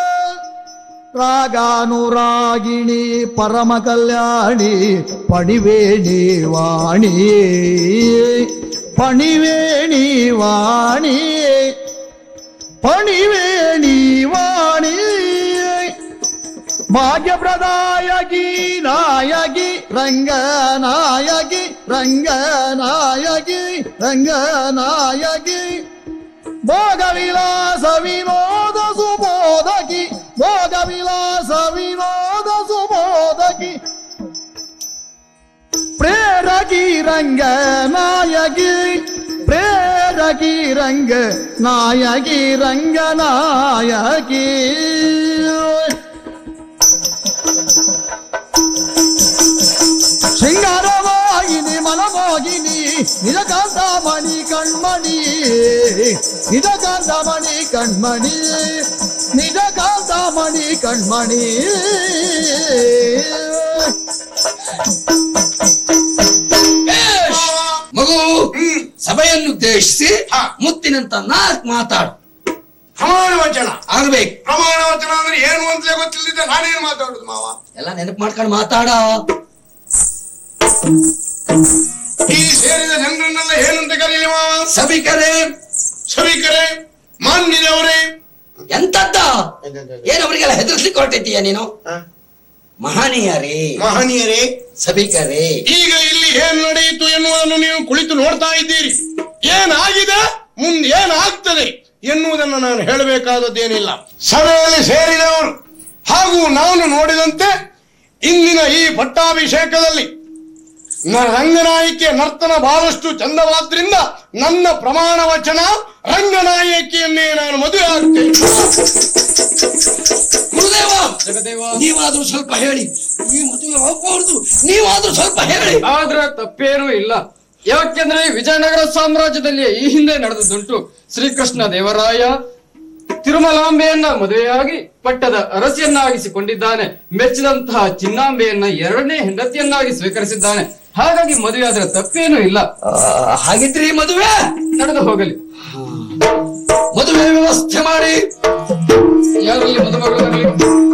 ರಾಗಾನುರಾಗಿಣಿ ಪರಮ ಕಲ್ಯಾಣಿ ಪಣಿವೇಣಿ ವಾಣಿ ಪಣಿವೇಣಿ ವಾಣಿ ಪಣಿವೇಣಿ ವಾಣಿ ಭಾಗ್ಯಪ್ರದಾಯಕಿ ನಾಯಕಿ ರಂಗನಾಯಕಿ ರಂಗನಾಯಕಿ ರಂಗನಾಯಕಿ ಭೋಗ ವಿಲಾಸ ವಿನೋದ ಸುಬೋಧಕಿ ಭೋಗ ವಿಲಾಸ ವಿನೋದ ಸುಬೋಧಕಿ ಪ್ರೇರಕಿ ರಂಗ ನಾಯಕಿ ಪ್ರೇರಕಿ ರಂಗ ನಾಯಕಿ ರಂಗ ನಾಯಕಿ ಶೃಂಗಾರವಾಗಿನಿ ಮನಮೋಗಿನಿ ನಿಜಕಾಂತ ಮಣಿ ಕಣ್ಮಣಿ ನಿಜಕಾಂತ ಮಣಿ ಕಣ್ಮಣಿ ನಿಜಕಾಂತ ಮಣಿ ಕಣ್ಮಣಿ ಬೇಷ್. ಮಗು ಸಭೆಯನ್ನು ಉದ್ದೇಶಿಸಿ ಮುತ್ತಿನಂತ ನಾಲ್ಕು ಮಾತಾಡು ಪ್ರಮಾಣ ವಚನ ಆಗ್ಬೇಕು ಪ್ರಮಾಣ ವಚನ ಅಂದ್ರೆ ಏನು ಅಂತಲೇ ಗೊತ್ತಿಲ್ಲದಿದ್ದೆ ನಾನೇನು ಮಾತಾಡುದು ಮಾವ ಎಲ್ಲ ನೆನಪು ಮಾಡ್ಕೊಂಡು ಮಾತಾಡ ಈ ಸೇರಿದ ಜನರನ್ನೆಲ್ಲ ಏನಂತ ಕರೀಲಿ ಮಾವ ಸಭಿಕರೇ ಸಭಿಕರೇ ಮಾನ್ಯದವರೇ ಎಂತದ್ದ ಏನು ಅವರಿಗೆಲ್ಲ ಹೆದರ್ಸ್ಲಿಕ್ಕೆ ಹೊರಟಿದ್ದೀಯ ನೀನು ಮಹನೀಯರೇ ಮಹನೀಯರೇ ಸಭಿಕರೇ ಈಗ ಇಲ್ಲಿ ಏನ್ ನಡೆಯಿತು ಎನ್ನುವುದನ್ನು ನೀವು ಕುಳಿತು ನೋಡ್ತಾ ಇದ್ದೀರಿ ಏನಾಗಿದೆ ಮುಂದೆ ಏನಾಗ್ತದೆ ಎನ್ನುವುದನ್ನು ನಾನು ಹೇಳಬೇಕಾದದ್ದೇನಿಲ್ಲ ಸಭೆಯಲ್ಲಿ ಸೇರಿದವರು ಹಾಗೂ ನಾನು ನೋಡಿದಂತೆ ಇಂದಿನ ಈ ಪಟ್ಟಾಭಿಷೇಕದಲ್ಲಿ ನ- ರಂಗನಾಯಕಿಯ ನರ್ತನ ಬಹಳಷ್ಟು ಚಂದವಾದ್ರಿಂದ ನನ್ನ ಪ್ರಮಾಣ ವಚನ ರಂಗನಾಯಕಿಯನ್ನೇ ನಾನು ಮದುವೆ ಆಗ್ತೇನೆ ಗುರುದೇವ ನೀವಾದ್ರೂ ಸ್ವಲ್ಪ ಹೇಳಿ ಈ ಮದುವೆ ಹೋಗ್ಬಾರ್ದು ನೀವಾದ್ರೂ ಸ್ವಲ್ಪ ಹೇಳಿ ಆದ್ರೆ ತಪ್ಪೇನೂ ಇಲ್ಲ ಯಾಕೆಂದ್ರೆ ವಿಜಯನಗರ ಸಾಮ್ರಾಜ್ಯದಲ್ಲಿ ಈ ಹಿಂದೆ ನಡೆದದುಂಟು ಶ್ರೀಕೃಷ್ಣ ದೇವರಾಯ ತಿರುಮಲಾಂಬೆಯನ್ನ ಮದುವೆಯಾಗಿ ಪಟ್ಟದ ಅರಸಿಯನ್ನಾಗಿಸಿಕೊಂಡಿದ್ದಾನೆ ಮೆಚ್ಚಿದಂತಹ ಚಿನ್ನಾಂಬೆಯನ್ನ ಎರಡನೇ ಹೆಂಡತಿಯನ್ನಾಗಿ ಸ್ವೀಕರಿಸಿದ್ದಾನೆ ಹಾಗಾಗಿ ಮದುವೆ ಆದ್ರೆ ತಪ್ಪೇನೂ ಇಲ್ಲ ಹಾಗಿದ್ರೆ ಈ ಮದುವೆ ನಡೆದು ಹೋಗಲಿ ಮದುವೆ ವ್ಯವಸ್ಥೆ ಮಾಡಿ ಯಾರಲ್ಲಿ ಮದುಮಗಳು ಬರಲಿ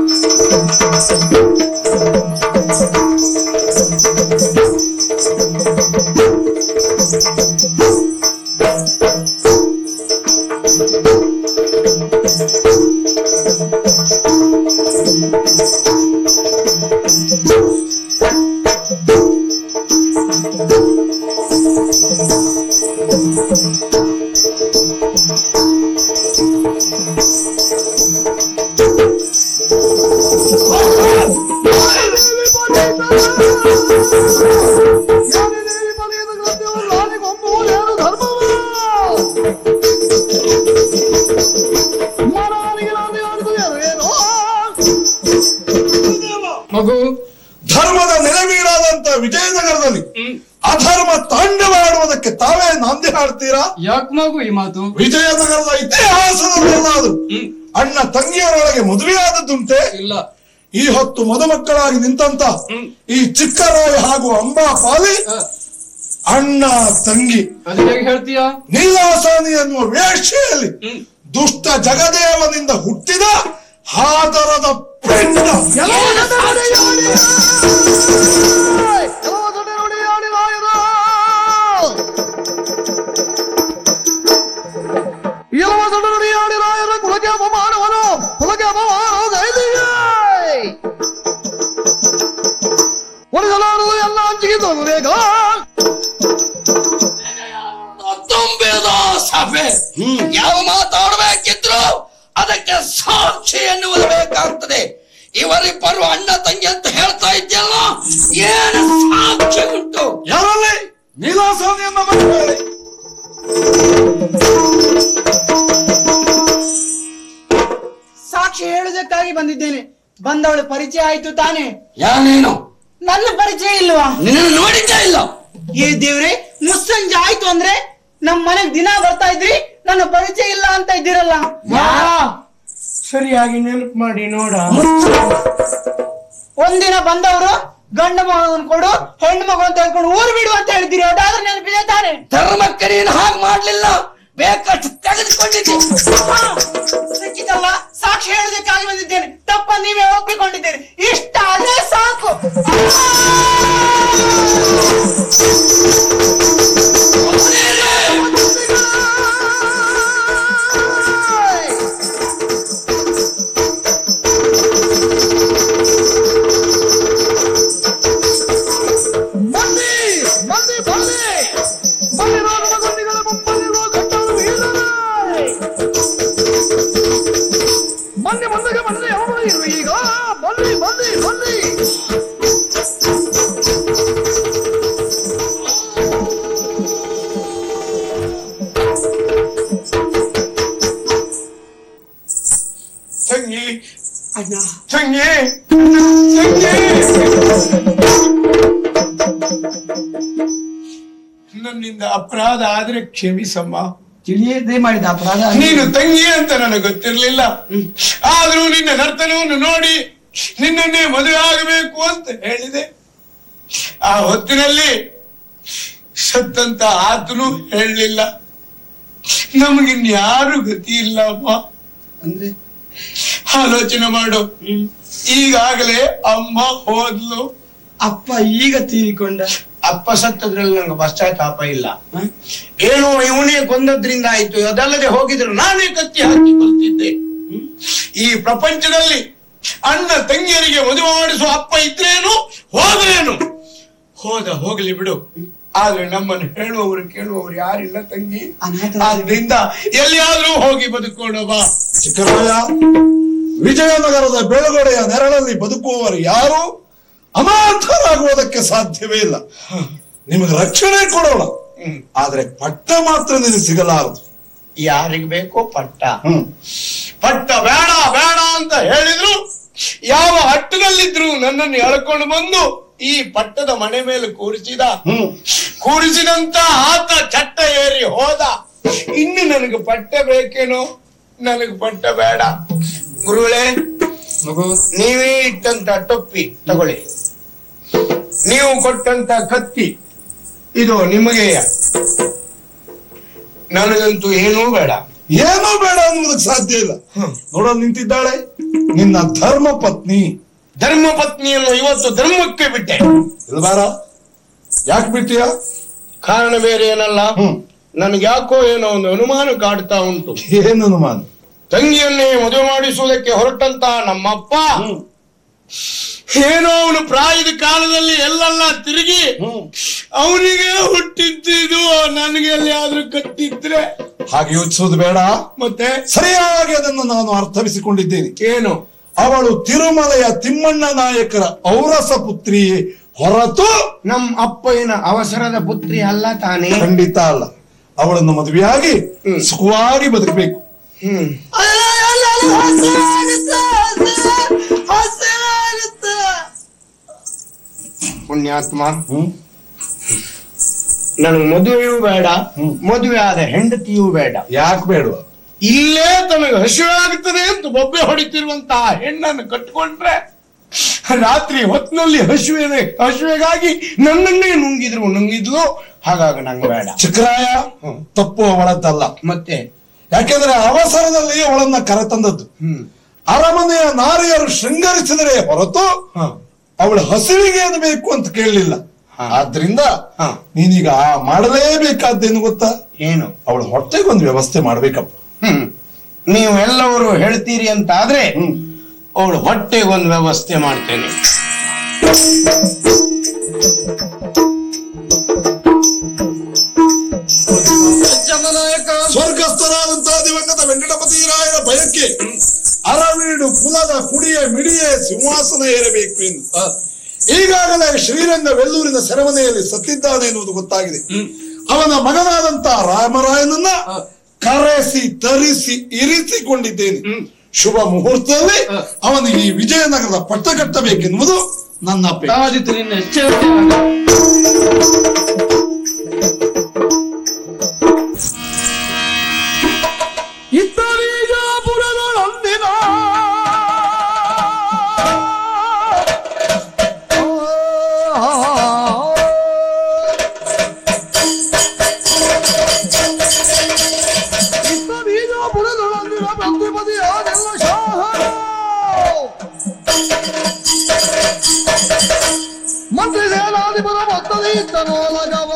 ಮಗು ಧರ್ಮದ ನೆಲೆವೀಡಾದಂತ ವಿಜಯನಗರದಲ್ಲಿ ಅಧರ್ಮ ತಾಂಡವಾಡುವುದಕ್ಕೆ ತಾವೇ ನಾಂದಿ ಹಾಡ್ತೀರಾ ಯಾಕೆ ಮಗು ಈ ಮಾತು ವಿಜಯನಗರದ ಇತಿಹಾಸದಲ್ಲೆಲ್ಲಾದ್ರು ಅಣ್ಣ ತಂಗಿಯರೊಳಗೆ ಮದುವೆಯಾದದ್ದುಂಟೆ ಇಲ್ಲ ಈ ಹೊತ್ತು ಮದುಮಕ್ಕಳಾಗಿ ನಿಂತಂತ ಈ ಚಿಕ್ಕರಾಯ ಹಾಗೂ ಅಂಬಾ ಪಾಲಿ ಅಣ್ಣ ತಂಗಿ ಅದು ಹೇಗೆ ಹೇಳ್ತೀಯಾ ನೀಲಾಸಾನಿ ಎನ್ನುವ ವೇಶ್ಯೆಯಲ್ಲಿ ದುಷ್ಟ ಜಗದೇವನಿಂದ ಹುಟ್ಟಿದ ಹಾದರದ ಪಿಂಡ ಕುಲಗೆ ಅಪಮಾನವನು ಕುಲಗೆ ಅಪಮಾನವು ಗೈದಿಯೇ ಒಲಿಸಲಾರದು ಎಲ್ಲ ಹಂಚಿಗೆ ಬೇಗ ತುಂಬಿದ ಸಭೆ ಯಾವ ಮಾತಾಡಬೇಕಿದ್ರು ಅದಕ್ಕೆ ಸಾಕ್ಷಿ ಎನ್ನುವುದು ಬೇಕಾಗ್ತದೆ ಇವರಿಬ್ಬರು ಅಣ್ಣ ತಂಗಿ ಅಂತ ಹೇಳ್ತಾ ಇದ್ಯಲ್ಲ ಏನು ಸಾಕ್ಷಿ ಉಂಟು ಯಾರಲ್ಲಿ ನೀಲಾಸಾನಿ ಎಂಬ ಮಹಿಳೆ. ಸಾಕ್ಷಿ ಹೇಳುವುದಕ್ಕಾಗಿ ಬಂದಿದ್ದೇನೆ ಬಂದವಳ ಪರಿಚಯ ಆಯ್ತು ತಾನೇ ಯಾನೇನು ನನ್ನ ಪರಿಚಯ ಇಲ್ವಾ ನಿನ್ನ ನೋಡಿದ್ದೇ ಇಲ್ಲ ಏ ದೇವ್ರೆ ಮುಸ್ಸಂಜೆ ಆಯ್ತು ಅಂದ್ರೆ ನಮ್ ಮನೆಗ್ ದಿನ ಬರ್ತಾ ಇದ್ರಿ ನನ್ನ ಪರಿಚಯ ಇಲ್ಲ ಅಂತ ಇದ್ದೀರಲ್ಲ ಸರಿಯಾಗಿ ನೆನಪು ಮಾಡಿ ನೋಡ ಒಂದಿನ ಬಂದವರು ಗಂಡ ಮಗನ್ ಕೊಡು ಹೆಣ್ಣು ಮಗು ಅಂತ ಹೇಳ್ಕೊಂಡು ಊರು ಬಿಡು ಅಂತ ಹೇಳಿದ್ದೀರಿ ಅದಾದ್ರೆ ನೆನಪಿದೆ ತಾನೆ ಧರ್ಮಕ್ಕೆ ನೀನು ಹಾಗೆ ಮಾಡ್ಲಿಲ್ಲ ಬೇಕಷ್ಟು ತೆಗೆದುಕೊಂಡಿದ್ದೆ ಸಿಕ್ಕಿತಲ್ಲ ಸಾಕ್ಷಿ ಹೇಳೋದಕ್ಕಾಗಿ ಬಂದಿದ್ದೇನೆ ತಪ್ಪ ನೀವೇ ಒಪ್ಪಿಕೊಂಡಿದ್ದೀರಿ ಇಷ್ಟ ಅದೇ ಸಾಕು ಬನ್ನಿ ಬನ್ನಿ ಬನ್ನಿ ಬನ್ನಿ ನೋಡುವ ಗುಂಡಿಗಳ ಮುಂಬಲ್ಲಿರುವ ಗಂಡರು ವೀರರೇ. ಬನ್ನಿ ಮುಂದಕ್ಕೆ ಬನ್ನಿ ಯಾವಾಗ ಇರು ಈಗ ಬನ್ನಿ ಬನ್ನಿ ಬನ್ನಿ ತಂಗಿ ಅಣ್ಣ ತಂಗಿ ತಂಗಿ ನನ್ನಿಂದ ಅಪರಾಧ ಆದ್ರೆ ಕ್ಷಮಿಸಮ್ಮ ತಿಳಿಯದೇ ಮಾಡಿದ ಅಪರಾಧ ನೀನು ತಂಗಿ ಅಂತ ನನಗೆ ಗೊತ್ತಿರ್ಲಿಲ್ಲ ಆದ್ರೂ ನಿನ್ನ ನರ್ತನವನ್ನು ನೋಡಿ ನಿನ್ನನ್ನೇ ಮದುವೆ ಆಗಬೇಕು ಅಂತ ಹೇಳಿದೆ ಆ ಹೊತ್ತಿನಲ್ಲಿ ಸತ್ತಂತ ಆತನು ಹೇಳಲಿಲ್ಲ ನಮಗಿನ್ಯಾರು ಗತಿ ಇಲ್ಲ ಅಮ್ಮ ಅಂದ್ರೆ ಆಲೋಚನೆ ಮಾಡು ಈಗಾಗಲೇ ಅಮ್ಮ ಹೋದ್ಲು ಅಪ್ಪ ಈಗ ತೀರಿಕೊಂಡ ಅಪ್ಪ ಸತ್ತದ್ರಲ್ಲಿ ನಂಗೆ ಪಶ್ಚಾತ್ತಾಪ ಇಲ್ಲ ಏನೋ ಇವನೇ ಕೊಂದದ್ರಿಂದ ಆಯ್ತು ಅದಲ್ಲದೆ ಹೋಗಿದ್ರು ನಾನೇ ಕತ್ತಿ ಹಾಕಿ ಕೊಲ್ತಿದ್ದೆ ಈ ಪ್ರಪಂಚದಲ್ಲಿ ಅಣ್ಣ ತಂಗಿಯರಿಗೆ ಮದುವೆ ಮಾಡಿಸುವ ಅಪ್ಪ ಇದ್ರೇನು ಹೋದ್ರೇನು ಹೋದ ಹೋಗ್ಲಿ ಬಿಡು ಆದ್ರೆ ನಮ್ಮನ್ನು ಹೇಳುವವರು ಕೇಳುವವರು ಯಾರಿಲ್ಲ ತಂಗಿ ಅನಾಥ ಆದ್ರಿಂದ ಎಲ್ಲಿಯಾದ್ರೂ ಹೋಗಿ ಬದುಕೋಣ ಬಾ ಚಿಕ್ಕರಾಯ ವಿಜಯನಗರದ ಬೆಳಗೊಡೆಯ ನೆರಳಲ್ಲಿ ಬದುಕುವವರು ಯಾರು ಅನಾಥರಾಗುವುದಕ್ಕೆ ಸಾಧ್ಯವೇ ಇಲ್ಲ ನಿಮಗೆ ರಕ್ಷಣೆ ಕೊಡೋಣ ಆದ್ರೆ ಪಟ್ಟ ಮಾತ್ರ ನಿನಗೆ ಸಿಗಲಾರದು ಯಾರಿಗ್ ಬೇಕೋ ಪಟ್ಟ ಹ್ಮ್ ಪಟ್ಟ ಬೇಡ ಬೇಡ ಅಂತ ಹೇಳಿದ್ರು ಯಾವ ಹಟ್ಟಿನಲ್ಲಿದ್ರು ನನ್ನನ್ನು ಎಳ್ಕೊಂಡು ಬಂದು ಈ ಪಟ್ಟದ ಮನೆ ಮೇಲೆ ಕೂರಿಸಿದ ಹ್ಮ್ ಕೂರಿಸಿದಂತ ಆತ ಚಟ್ಟ ಏರಿ ಹೋದ ಇನ್ನು ನನಗೆ ಪಟ್ಟ ಬೇಕೇನೋ ನನಗೆ ಪಟ್ಟ ಬೇಡ ಗುರುಗಳೇ ಮಗು ನೀವೇ ಇಟ್ಟಂತ ಟೊಪ್ಪಿ ತಗೊಳ್ಳಿ ನೀವು ಕೊಟ್ಟಂತ ಕತ್ತಿ ಇದು ನಿಮಗೆ ನನಗಂತೂ ಏನೂ ಬೇಡ ಏನೂ ಬೇಡ ಅನ್ನೋದಕ್ಕೆ ಸಾಧ್ಯ ಇಲ್ಲ ನೋಡ ನಿಂತಿದ್ದಾಳೆ ನಿನ್ನ ಧರ್ಮ ಪತ್ನಿ ಧರ್ಮ ಪತ್ನಿಯನ್ನು ಇವತ್ತು ಧರ್ಮಕ್ಕೆ ಬಿಟ್ಟೆ ಇಲ್ಬಾರ ಯಾಕೆ ಬಿಟ್ಟಿಯ ಕಾರಣ ಬೇರೆ ಏನಲ್ಲ ಹ್ಮ್ ನನಗೆ ಯಾಕೋ ಏನೋ ಒಂದು ಅನುಮಾನ ಕಾಡ್ತಾ ಉಂಟು ಏನು ಅನುಮಾನ ತಂಗಿಯನ್ನೇ ಮದುವೆ ಮಾಡಿಸುವುದಕ್ಕೆ ಹೊರಟಂತ ನಮ್ಮಪ್ಪ ಹ್ಮ್ ಏನೋ ಅವನು ಪ್ರಾಯದ ಕಾಲದಲ್ಲಿ ಎಲ್ಲೆಲ್ಲ ತಿರುಗಿ ಹ್ಮ್ ಅವನಿಗೆ ಹುಟ್ಟಿದ್ದು ನನಗೆ ಎಲ್ಲಿಯಾದ್ರೂ ಕಟ್ಟಿದ್ರೆ ಹಾಗೆ ಯೋಚಿಸೋದು ಬೇಡ ಮತ್ತೆ ಸರಿಯಾಗಿ ಅದನ್ನು ನಾನು ಅರ್ಥವಿಸಿಕೊಂಡಿದ್ದೇನೆ ಏನು ಅವಳು ತಿರುಮಲೆಯ ತಿಮ್ಮಣ್ಣ ನಾಯಕರ ಔರಸ ಪುತ್ರಿಯೇ ಹೊರತು ನಮ್ ಅಪ್ಪಯ್ಯನ ಅವಸರದ ಪುತ್ರಿ ಅಲ್ಲ ತಾನೇ ಖಂಡಿತ ಅಲ್ಲ ಅವಳನ್ನು ಮದುವೆಯಾಗಿ ಹ್ಮ್. ಸುಖವಾಗಿ ಬದುಕಬೇಕು ಹ್ಮ್ ಪುಣ್ಯಾತ್ಮ ಹ್ಮ್ ನನಗೆ ಮದುವೆಯೂ ಬೇಡ ಹ್ಮ್. ಮದುವೆ ಆದ ಹೆಂಡತಿಯೂ ಬೇಡ ಯಾಕೆ ಬೇಡವ ಇಲ್ಲೇ ತನಗೆ ಹಸಿವೆ ಆಗುತ್ತದೆ ಅಂತ ಬೊಬ್ಬೆ ಹೊಡಿತಿರುವಂತಹ ಹೆಣ್ಣನ್ನು ಕಟ್ಕೊಂಡ್ರೆ ರಾತ್ರಿ ಹೊತ್ತಿನಲ್ಲಿ ಹಸಿವೆನೆ ಹಸಿವೆಗಾಗಿ ನನ್ನನ್ನೇ ನುಂಗಿದ್ರು ನುಂಗಿದ್ಲು ಹಾಗಾಗಿ ನಂಗೆ ಬೇಡ ಚಕ್ರಾಯ ತಪ್ಪು ಅವಳದ್ದಲ್ಲ ಮತ್ತೆ ಯಾಕೆಂದ್ರೆ ಅವಸರದಲ್ಲಿ ಅವಳನ್ನ ಕರೆತಂದದ್ದು ಹ್ಮ್ ಅರಮನೆಯ ನಾರಿಯರು ಶೃಂಗರಿಸಿದರೆ ಹೊರತು ಹ. ಅವಳ ಹಸಿವಿಗೆ ಏನು ಬೇಕು ಅಂತ ಕೇಳಲಿಲ್ಲ ಹ. ಆದ್ರಿಂದ ಹ. ನೀನೀಗ ಆ ಮಾಡಲೇಬೇಕಾದ್ದೇನು ಗೊತ್ತಾ ಏನು ಅವಳ ಹೊಟ್ಟೆಗೊಂದು ವ್ಯವಸ್ಥೆ ಮಾಡ್ಬೇಕಪ್ಪ ಹ್ಮ್ ನೀವು ಎಲ್ಲವರು ಹೇಳ್ತೀರಿ ಅಂತ ಆದ್ರೆ ಅವಳು ಹೊಟ್ಟೆಗೆ ಒಂದು ವ್ಯವಸ್ಥೆ ಮಾಡ್ತೇನೆ ಸ್ವರ್ಗಸ್ಥರಾದಂತಹ ದಿವಂಗತ ವೆಂಕಟಪತಿ ರಾಯರ ಭಯಕ್ಕೆ ಅರವೀಡು ಕುಲದ ಕುಡಿಯ ಮಿಡಿಯೇ ಸಿಂಹಾಸನ ಏರಬೇಕು ಎಂದು ಈಗಾಗಲೇ ಶ್ರೀರಂಗ ವೆಲ್ಲೂರಿನ ಸೆರೆಮನೆಯಲ್ಲಿ ಸತ್ತಿದ್ದಾನೆ ಎನ್ನುವುದು ಗೊತ್ತಾಗಿದೆ ಅವನ ಮಗನಾದಂತ ರಾಮರಾಯನನ್ನ ಕರೆಸಿ ತರಿಸಿ ಇರಿಸಿಕೊಂಡಿದ್ದೇನೆ ಶುಭ ಮುಹೂರ್ತದಲ್ಲಿ ಅವನಿಗೆ ಈ ವಿಜಯನಗರದ ಪಟ್ಟ ಕಟ್ಟಬೇಕೆನ್ನುವುದು ನನ್ನ ಅಪೇಕ್ಷೆ ಆದಿತ್ತು ನಿನ್ನ ಎಚ್ಚರಿಕೆ ಇದ್ದರೀಜಾಪುರದೊಳಂದಿನ ಇದ್ದರೀಜಾಪುರದೊಳಂದಿನ ಪ್ರತಿಪದಿಯಾದೆಲ್ಲ ಶಾಹರ ಮಂತ್ರಿ ಸೇನಾಧಿಪದ ಭಕ್ತದಿ ಇದ್ದನೋಲಗವ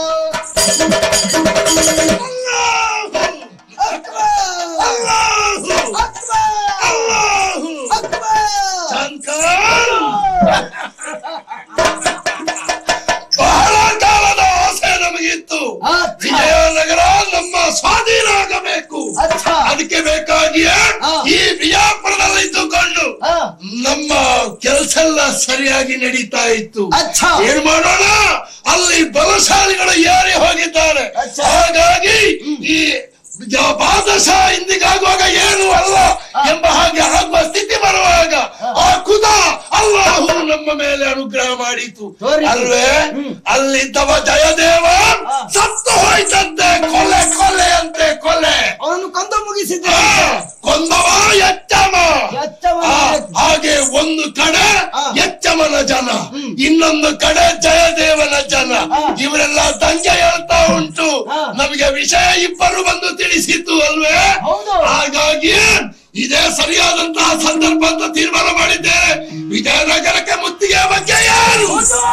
ಬಹಳ ಕಾಲದ ಆಸೆ ನಮಗಿತ್ತು ವಿಜಯನಗರ ನಮ್ಮ ಸ್ವಾಧೀನ ಆಗಬೇಕು ಅದಕ್ಕೆ ಬೇಕಾಗಿಯೇ ಈ ಬಿಜಾಪುರದಲ್ಲಿ ಇದ್ದುಕೊಂಡು ನಮ್ಮ ಕೆಲಸ ಎಲ್ಲ ಸರಿಯಾಗಿ ನಡೀತಾ ಇತ್ತು ಏನ್ ಮಾಡೋಣ ಅಲ್ಲಿ ಬಲಶಾಲಿಗಳು ಏರಿ ಹೋಗಿದ್ದಾರೆ ಹಾಗಾಗಿ ಈ ಜ- ಬಾದಶಾ ಇಂದಿಗಾಗುವಾಗ ಏನು ಅಲ್ಲ ಎಂಬ ಹಾಗೆ ಆಗುವ ಸ್ಥಿತಿ ಬರುವಾಗ ಆ ಕುದ ಅಲ್ಲಾಹು ನಮ್ಮ ಮೇಲೆ ಅನುಗ್ರಹ ಮಾಡಿತು ಅಲ್ವೇ ಅಲ್ಲಿದ್ದವ ಜಯದೇವ ಸತ್ತು ಹೋಯ್ತಂತೆ ಕೊಲೆ ಕೊಲೆ ಅಂತೆ ಕೊಲೆ ಅವನು ಕೊಂದು ಮುಗಿಸಿದ್ದ ಆ, ಕೊಂದವ ಎಚ್ಚಮ ಎಚ್ಚಮನ ಆ, ಹಾಗೆ ಒಂದು ಕಡೆ ಎಚ್ಚಮನ ಜನ ಇನ್ನೊಂದು ಕಡೆ ಜಯದೇವನ ಜನ ಇವರೆಲ್ಲ ದಂಗೆ ಹೇಳ್ತಾ ಉಂಟು ನಮಗೆ ವಿಷಯ ಇಬ್ಬರು ಬಂದು ತಿಳಿಸಿತು ಅಲ್ವೇ ಹೌದು. ಹಾಗಾಗಿ ಇದೇ ಸರಿಯಾದಂತಹ ಸಂದರ್ಭ ಅಂತ ತೀರ್ಮಾನ ಮಾಡಿದ್ದೇನೆ ವಿಜಯನಗರಕ್ಕೆ ಮುತ್ತಿಗೆ ಬಗ್ಗೆ ಯಾರು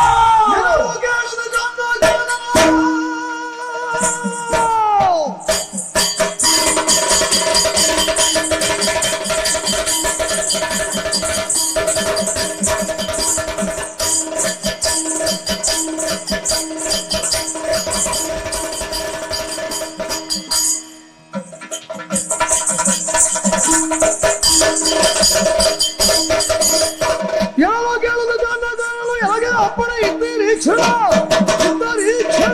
ಯಾರೋ ಕೇಳದ ಜನಗಳು ಯಾರಿಗೆ ಅಪ್ಪಣೆ ಇದ್ದೀರಿ ಕ್ಷಣ ಇದ್ದೀರಿ ಕ್ಷಣ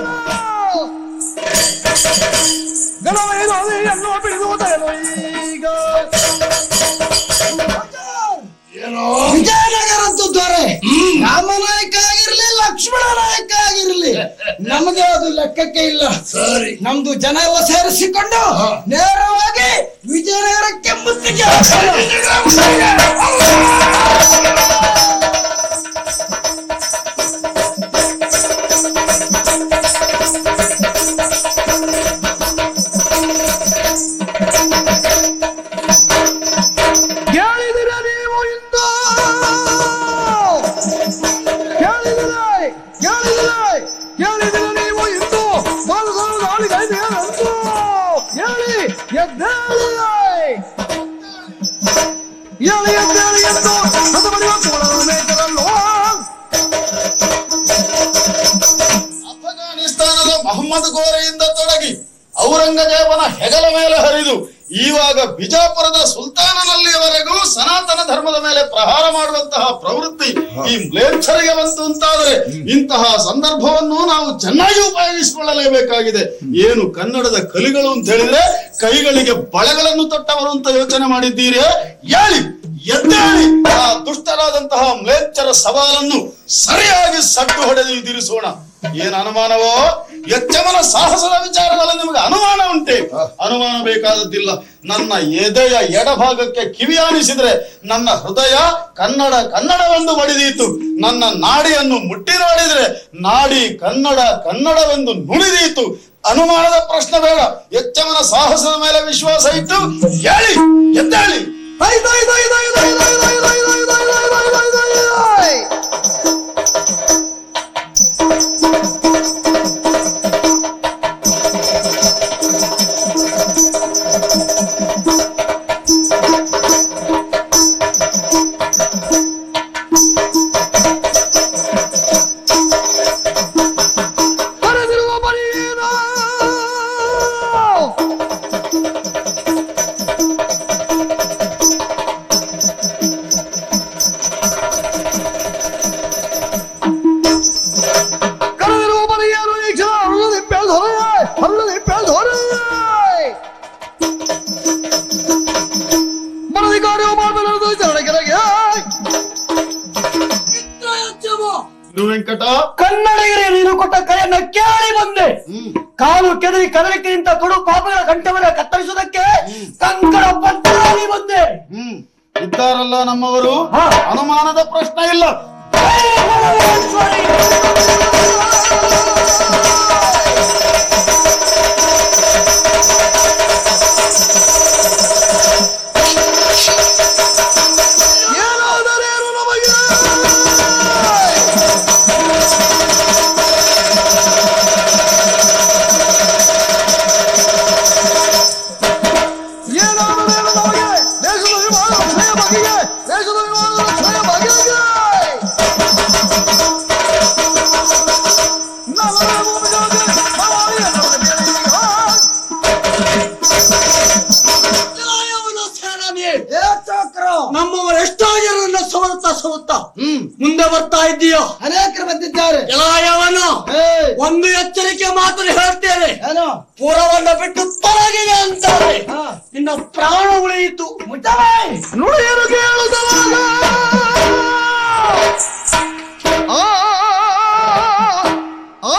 ಗಣವೇನೋ ಎನ್ನೋ ಬಿಡುವುದೇನೋ ಈಗ ಏನೋ ವಿಜಯನಗರ ಅಂತೂ ದೊರೆ ರಾಮ ನಾಯಕ ಆಗಿರ್ಲಿ ಲಕ್ಷ್ಮಣ ನಾಯಕ ಆಗಿರ್ಲಿ ನಮಗೆ ಅದು ಲೆಕ್ಕಕ್ಕೆ ಇಲ್ಲ ಸರಿ ನಮ್ದು ಜನ ಎಲ್ಲ ಸೇರಿಸಿಕೊಂಡು ನೇರವಾಗಿ ವಿಜಯನಗರಕ್ಕೆ ಮುತ್ತಿಗೆ ಹಾಕೋಣ. ಕೇಳಿದಿರ ನೀವು ಇಂದು ಕೇಳಿದಿರ ಕೇಳಿದಿರ ಕೇಳಿದಿರ ನೀವು ಇಂದು ಬಾಲಸರು ನಾಳಿಗೆ ಅಂದು ಹೇಳಿ ಎದ್ದೇಳಿ ಹೇಳಿ ಎದ್ದೇಳಿ ಎಂದು ಅದು ಬರೆಯುವ ಮೇಕರಲ್ಲೋ ಅಫ್ಘಾನಿಸ್ತಾನದ ಮೊಹಮ್ಮದ್ ಗೋರೆಯಿಂದ ತೊಡಗಿ ಔರಂಗಜೇಬನ ಹೆಗಲ ಮೇಲೆ ಹರಿದು ಈವಾಗ ಬಿಜಾಪುರದ ಸುಲ್ತಾನನಲ್ಲಿಯವರೆಗೂ ಸನಾತನ ಧರ್ಮದ ಮೇಲೆ ಪ್ರಹಾರ ಮಾಡುವಂತಹ ಪ್ರವೃತ್ತಿ ಈ ಮ್ಲೇಚ್ಛರಿಗೆ ಬಂತು ಅಂತಾದರೆ ಇಂತಹ ಸಂದರ್ಭವನ್ನು ನಾವು ಚೆನ್ನಾಗಿ ಉಪಯೋಗಿಸಿಕೊಳ್ಳಲೇಬೇಕಾಗಿದೆ ಏನು ಕನ್ನಡದ ಕಲಿಗಳು ಅಂತ ಹೇಳಿದ್ರೆ ಕೈಗಳಿಗೆ ಬಳೆಗಳನ್ನು ತೊಟ್ಟವರು ಅಂತ ಯೋಚನೆ ಮಾಡಿದ್ದೀರಿ ಹೇಳಿ ಎದ್ದೇಳಿ ಆ ದುಷ್ಟರಾದಂತಹ ಮ್ಲೇಚ್ಛರ ಸವಾಲನ್ನು ಸರಿಯಾಗಿ ಸಟ್ಟು ಹೊಡೆದು ಎದುರಿಸೋಣ ಏನ್ ಅನುಮಾನವೋ ಯಚ್ಚಮನ ಸಾಹಸದ ವಿಚಾರದಲ್ಲಿ ನಿಮಗೆ ಅನುಮಾನ ಉಂಟೆ ಅನುಮಾನ ಬೇಕಾದದ್ದಿಲ್ಲ ನನ್ನ ಎದೆಯ ಎಡಭಾಗಕ್ಕೆ ಕಿವಿಯಾನಿಸಿದ್ರೆ ನನ್ನ ಹೃದಯ ಕನ್ನಡ ಕನ್ನಡವೆಂದು ಬಡಿದೀತು ನನ್ನ ನಾಡಿಯನ್ನು ಮುಟ್ಟಿ ನೋಡಿದ್ರೆ ನಾಡಿ ಕನ್ನಡ ಕನ್ನಡವೆಂದು ನುಡಿದೀತು ಅನುಮಾನದ ಪ್ರಶ್ನೆ ಬೇಡ ಎಚ್ಚಮನ ಸಾಹಸದ ಮೇಲೆ ವಿಶ್ವಾಸ ಇಟ್ಟು ಹೇಳಿ ಎದ್ದೇಳಿ ದೈ ದೈ ದೈ ದೈ ದೈ ದೈ ದೈ ದೈ ದೈ ದೈ ದೈ ದೈ ದೈ ದೈ ದೈ. ಹರಿದಿರುವ ಮರಿಯೇನೋ. ಕರೆದಿರುವ ಮರಿಯೇನೋ ಈ ಕ್ಷಣ ಹರಳದಿ ಬೆಳೆದೊರೆ ಹರಳದಿ ಬೆಳೆದೊರೆ ಮನದಿ ಕಾರ್ಯ ಮಾಡಬಾರದು ಜನಗೆರೆಗೆ ಗುರು ವೆಂಕಟ ಕನ್ನಡಿಗರೇ ನೀನು ಕೊಟ್ಟ ಕೈಯನ್ನ ಕೇಳಿ ಬಂದೆ ಕಾಲು ಕೆದರಿ ಕದಲಿಕೆ ನಿಂತ ತುಡು ಪಾಪಗಳ ಕಂಠವನ್ನ ಕತ್ತರಿಸುವುದಕ್ಕೆ ಕಂಕಣ ಬದ್ಧರಾಗಿ ಬಂದೆ ಹ್ಮ್ ಇದ್ದಾರಲ್ಲ ನಮ್ಮವರು ಹಾ. ಅನುಮಾನದ ಪ್ರಶ್ನೆ ಇಲ್ಲ ಏನಾದರೇನು ನಮಗೆ ಏನಾದರೇನು ನಮಗೆ ದೇಶದ ವಿಮಾನ ಕ್ಷಯ ಬಗೆಗೆ ದೇಶದ ವಿಮಾನದ ಕ್ಷಯ ಬಗೆಗೆ ನವರ ಭೂಮಿಗಳಿಗೆ ನವಾರಿಯ ನಮಗೆ ಬೇರೆಯೀಗ. ಏ ಚಕ್ರ ನಮ್ಮವರು ಎಷ್ಟೋ ಜನರನ್ನ ಸವರುತ್ತಾ ಸವರುತ್ತಾ ಮುಂದೆ ಬರ್ತಾ ಇದ್ದೀಯೋ ಅನೇಕರು ಬಂದಿದ್ದಾರೆ ಎಲಾಯವನು ಏಯ್, ಒಂದು ಎಚ್ಚರಿಕೆ ಮಾತ್ರ ಹೇಳ್ತೇನೆ ಏನು ಪುರವನ್ನ ಬಿಟ್ಟು ತೊಲಗಿದೆ ಅಂತಾರೆ ಹಾ. ನಿನ್ನ ಪ್ರಾಣ ಉಳಿಯಿತು ನುಡಿಯರು ಕೇಳುತ್ತಲಾಗ ಆ, ಆ,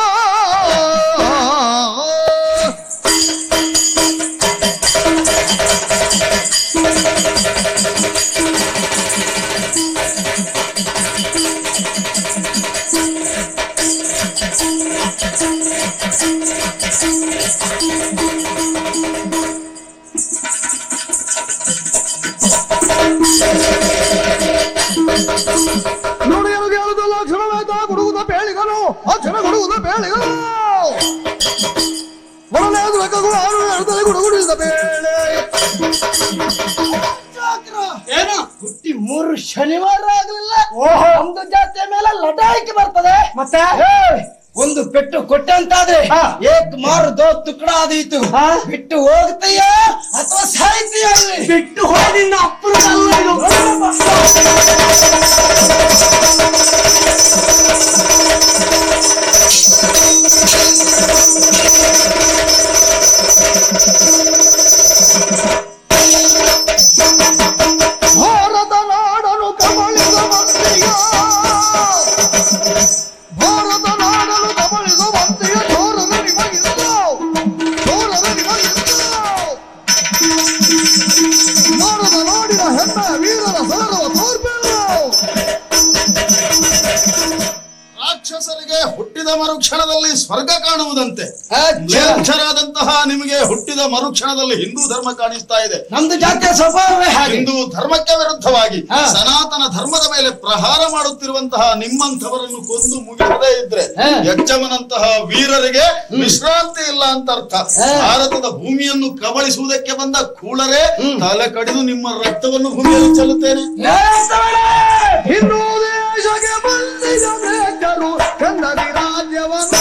ನುಡಿಯರು ಕೇಳುವುದಲ್ಲ ಕ್ಷಣವೇತ ಗುಡುಗುದ ಬೇಳಿಗನು ಆ ಕ್ಷಣ ಗುಡುಗುದ ಬೇಳಿಗನು ಒಡನೆಯದು ಲೆಕ್ಕಗಳು ಆರು ಹೇಳ್ತದೆ ಗುಡುಗುಡಿದ ಬೇಳೆ ಏನು ಹುಟ್ಟಿ ಮೂರು ಶನಿವಾರ ಆಗಲಿಲ್ಲ ಒಂದು ಜಾತಿಯ ಮೇಲೆ ಲಟಾಯಿಕೆ ಬರ್ತದೆ ಮತ್ತೆ ಒಂದು ಪೆಟ್ಟು ಕೊಟ್ಟಂತಾದ್ರೆ ಹಾ. ಏಕ್ ಮಾರು ದೋ ತುಕಡ ಆದೀತು ಹಾ. ಬಿಟ್ಟು ಹೋಗ್ತೀಯ ಅಥವಾ ಸಾಯ್ತೀಯ ಅಲ್ಲಿ? ಬಿಟ್ಟು ಹೋಗಿ ನಿನ್ನ ಅಪ್ಪನದಲ್ಲ ಇದು. ಭಾರತ ನಾಡನು ಕಬಳಿದ ಮಂತ್ರಿಯ ಭಾರತ ನಾಡನು ಕಬಳಿದ ಮಂತ್ರಿಯ ಚೋರನ ನಿಮಗಿಂದು ಚೋರನ ನಿಮಗಿಂದು ಭಾರತ ನಾಡಿನ ಹೆಮ್ಮೆ ವೀರರ ಸರಳವ ತೋರ್ಬೇರು ರಾಕ್ಷಸರಿಗೆ ಹುಟ್ಟಿದ ಮರುಕ್ಷಣದಲ್ಲಿ ಸ್ವರ್ಗ ಕಾಣುವುದಂತೆ ಜ್ಯೇಷ್ಠರಾದಂತಹ ನಿಮಗೆ ಹುಟ್ಟಿದ ಮರುಕ್ಷಣದಲ್ಲಿ ಹಿಂದೂ ಧರ್ಮ ಕಾಣಿಸ್ತಾ ಇದೆ ನಮ್ದು ಜಾತಿಯ ಸ್ವಭಾವವೇ ಹಾಗೆ ಹಿಂದೂ ಧರ್ಮಕ್ಕೆ ವಿರುದ್ಧವಾಗಿ ಹಾ. ಸನಾತನ ಧರ್ಮದ ಮೇಲೆ ಪ್ರಹಾರ ಮಾಡುತ್ತಿರುವಂತಹ ನಿಮ್ಮಂಥವರನ್ನು ಕೊಂದು ಮುಗಿಯದೇ ಇದ್ರೆ ಹಾ. ಯಜ್ಜಮನಂತಹ ವೀರರಿಗೆ ವಿಶ್ರಾಂತಿ ಇಲ್ಲ ಅಂತ ಅರ್ಥ ಹಾ. ಭಾರತದ ಭೂಮಿಯನ್ನು ಕಬಳಿಸುವುದಕ್ಕೆ ಬಂದ ಕೂಳರೆ ತಲೆ ಕಡಿದು ನಿಮ್ಮ ರಕ್ತವನ್ನು ಭೂಮಿಯಲ್ಲಿ ಚೆಲ್ಲುತ್ತೇನೆ ಹಿಂದೂ ದೇಶಕ್ಕೆ ಬಂದಿದ ಮೇಘರು ಕನ್ನಡಿ ರಾಜ್ಯವನ್ನ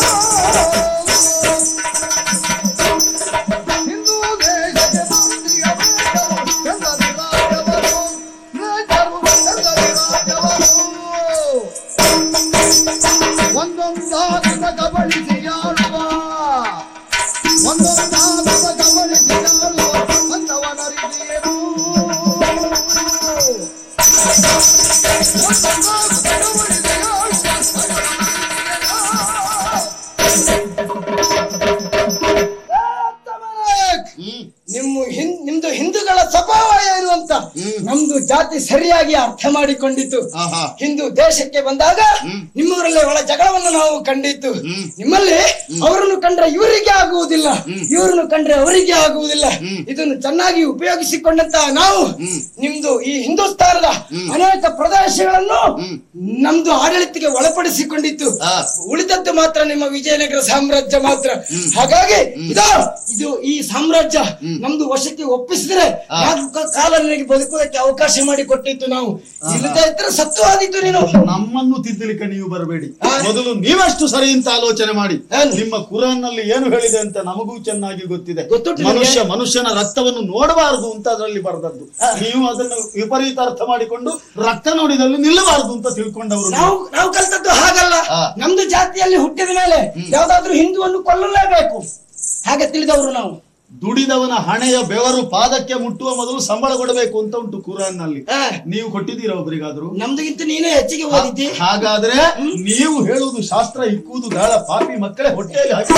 ಹಿಂದೂ ದೇಶಕ್ಕೆ ಬಂದಿದ ಮೇಘರು ಕನ್ನಡಿ ರಾಜ್ಯವನ್ನು ಮೇಘರು ಕನ್ನಡಿ ರಾಜ್ಯವನ್ನು ಒಂದೊಂದಾದ ಕಬಳಿಸಿ ಆಳುವ ಒಂದೊಂದಾದ ಕಬಳಿಸಿ ಆಳುವ ಬಂದವನರಿಗೇನು ಹಿಂ- ನಿಮ್ದು ಹಿಂದೂಗಳ ಸ್ವಭಾವ ಏನು ಅಂತ ನಮ್ದು ಜಾತಿ ಸರಿಯಾಗಿ ಅರ್ಥ ಮಾಡಿಕೊಂಡಿತ್ತು ಆಹಾ. ಹಿಂದೂ ದೇಶಕ್ಕೆ ಬಂದಾಗ ನಿಮ್ಮವರಲ್ಲೇ ಒಳ ಜಗಳವನ್ನು ನಾವು ಕಂಡಿತ್ತು ನಿಮ್ಮಲ್ಲಿ ಅವರನ್ನು ಕಂಡ್ರೆ ಇವರಿಗೆ ಆಗುವುದಿಲ್ಲ ಇವರನ್ನು ಕಂಡ್ರೆ ಅವರಿಗೆ ಆಗುವುದಿಲ್ಲ ಇದನ್ನು ಚೆನ್ನಾಗಿ ಉಪಯೋಗಿಸಿಕೊಂಡಂತ ನಾವು ನಿಮ್ದು ಈ ಹಿಂದೂಸ್ತಾನದ ಅನೇಕ ಪ್ರದೇಶಗಳನ್ನು ನಮ್ದು ಆಡಳಿತಕ್ಕೆ ಒಳಪಡಿಸಿಕೊಂಡಿತ್ತು ಆ. ಉಳಿದದ್ದು ಮಾತ್ರ ನಿಮ್ಮ ವಿಜಯನಗರ ಸಾಮ್ರಾಜ್ಯ ಮಾತ್ರ ಹಾಗಾಗಿ ಇದು ಇದು ಈ ಸಾಮ್ರಾಜ್ಯ ನಮ್ದು ವಶಕ್ಕೆ ಒಪ್ಪಿಸಿದ್ರೆ ನಾಲ್ಕು ಕಾಲ ನನಗೆ ಬದುಕುವುದಕ್ಕೆ ಅವಕಾಶ ಮಾಡಿ ಕೊಟ್ಟಿತ್ತು ನಾವು ಇಲ್ಲದೆ ಇದ್ರೆ ಸತ್ತು ಆದಿತ್ತು ನೀನು ನಮ್ಮನ್ನು ತಿದ್ದಲಿಕ್ಕೆ ನೀವು ಬರಬೇಡಿ ಆ. ಮೊದಲು ನೀವಷ್ಟು ಸರಿ ಅಂತ ಆಲೋಚನೆ ಮಾಡಿ ಏನು? ನಿಮ್ಮ ಕುರಾನ್ ನಲ್ಲಿ ಏನು ಹೇಳಿದೆ ಅಂತ ನಮಗೂ ಚೆನ್ನಾಗಿ ಗೊತ್ತಿದೆ ಗೊತ್ತುಂಟು ನಿಮಗೆ? ಮನುಷ್ಯ ಮನುಷ್ಯನ ರಕ್ತವನ್ನು ನೋಡಬಾರದು ಅಂತ ಅದರಲ್ಲಿ ಬರೆದದ್ದು ನೀವು ಅದನ್ನು ವಿಪರೀತ ಅರ್ಥ ಮಾಡಿಕೊಂಡು ರಕ್ತ ನೋಡಿದಲ್ಲಿ ನಿಲ್ಲಬಾರದು ಅಂತ ತಿಳ್ಕೊಂಡವರು ನಾವು ನಾವು ಕಲ್ತದ್ದು ಹಾಗಲ್ಲ ಆ. ನಮ್ದು ಜಾತಿಯಲ್ಲಿ ಹುಟ್ಟಿದ ಮೇಲೆ ಯಾವ್ದಾದ್ರು ಹಿಂದುವನ್ನು ಕೊಲ್ಲಲೇಬೇಕು ಹಾಗೆ ತಿಳಿದವರು ನಾವು ದುಡಿದವನ ಹಣೆಯ ಬೆವರು ಪಾದಕ್ಕೆ ಮುಟ್ಟುವ ಮೊದಲು ಸಂಬಳ ಕೊಡಬೇಕು ಅಂತ ಉಂಟು ಕುರಾನ್ ನಲ್ಲಿ ಆ. ನೀವು ಕೊಟ್ಟಿದ್ದೀರಾ ಒಬ್ರಿಗಾದ್ರು ನಮ್ದುಗಿಂತ ನೀನೇ ಹೆಚ್ಚಿಗೆ ಓದಿದ್ದಿ ಹಾಗಾದ್ರೆ ನೀವು ಹೇಳುವುದು ಶಾಸ್ತ್ರ ಇಕ್ಕುವುದು ಗಾಳ ಪಾಪಿ ಮಕ್ಕಳೇ ಹೊಟ್ಟೆಯಲ್ಲಿ ಹಾಕಿ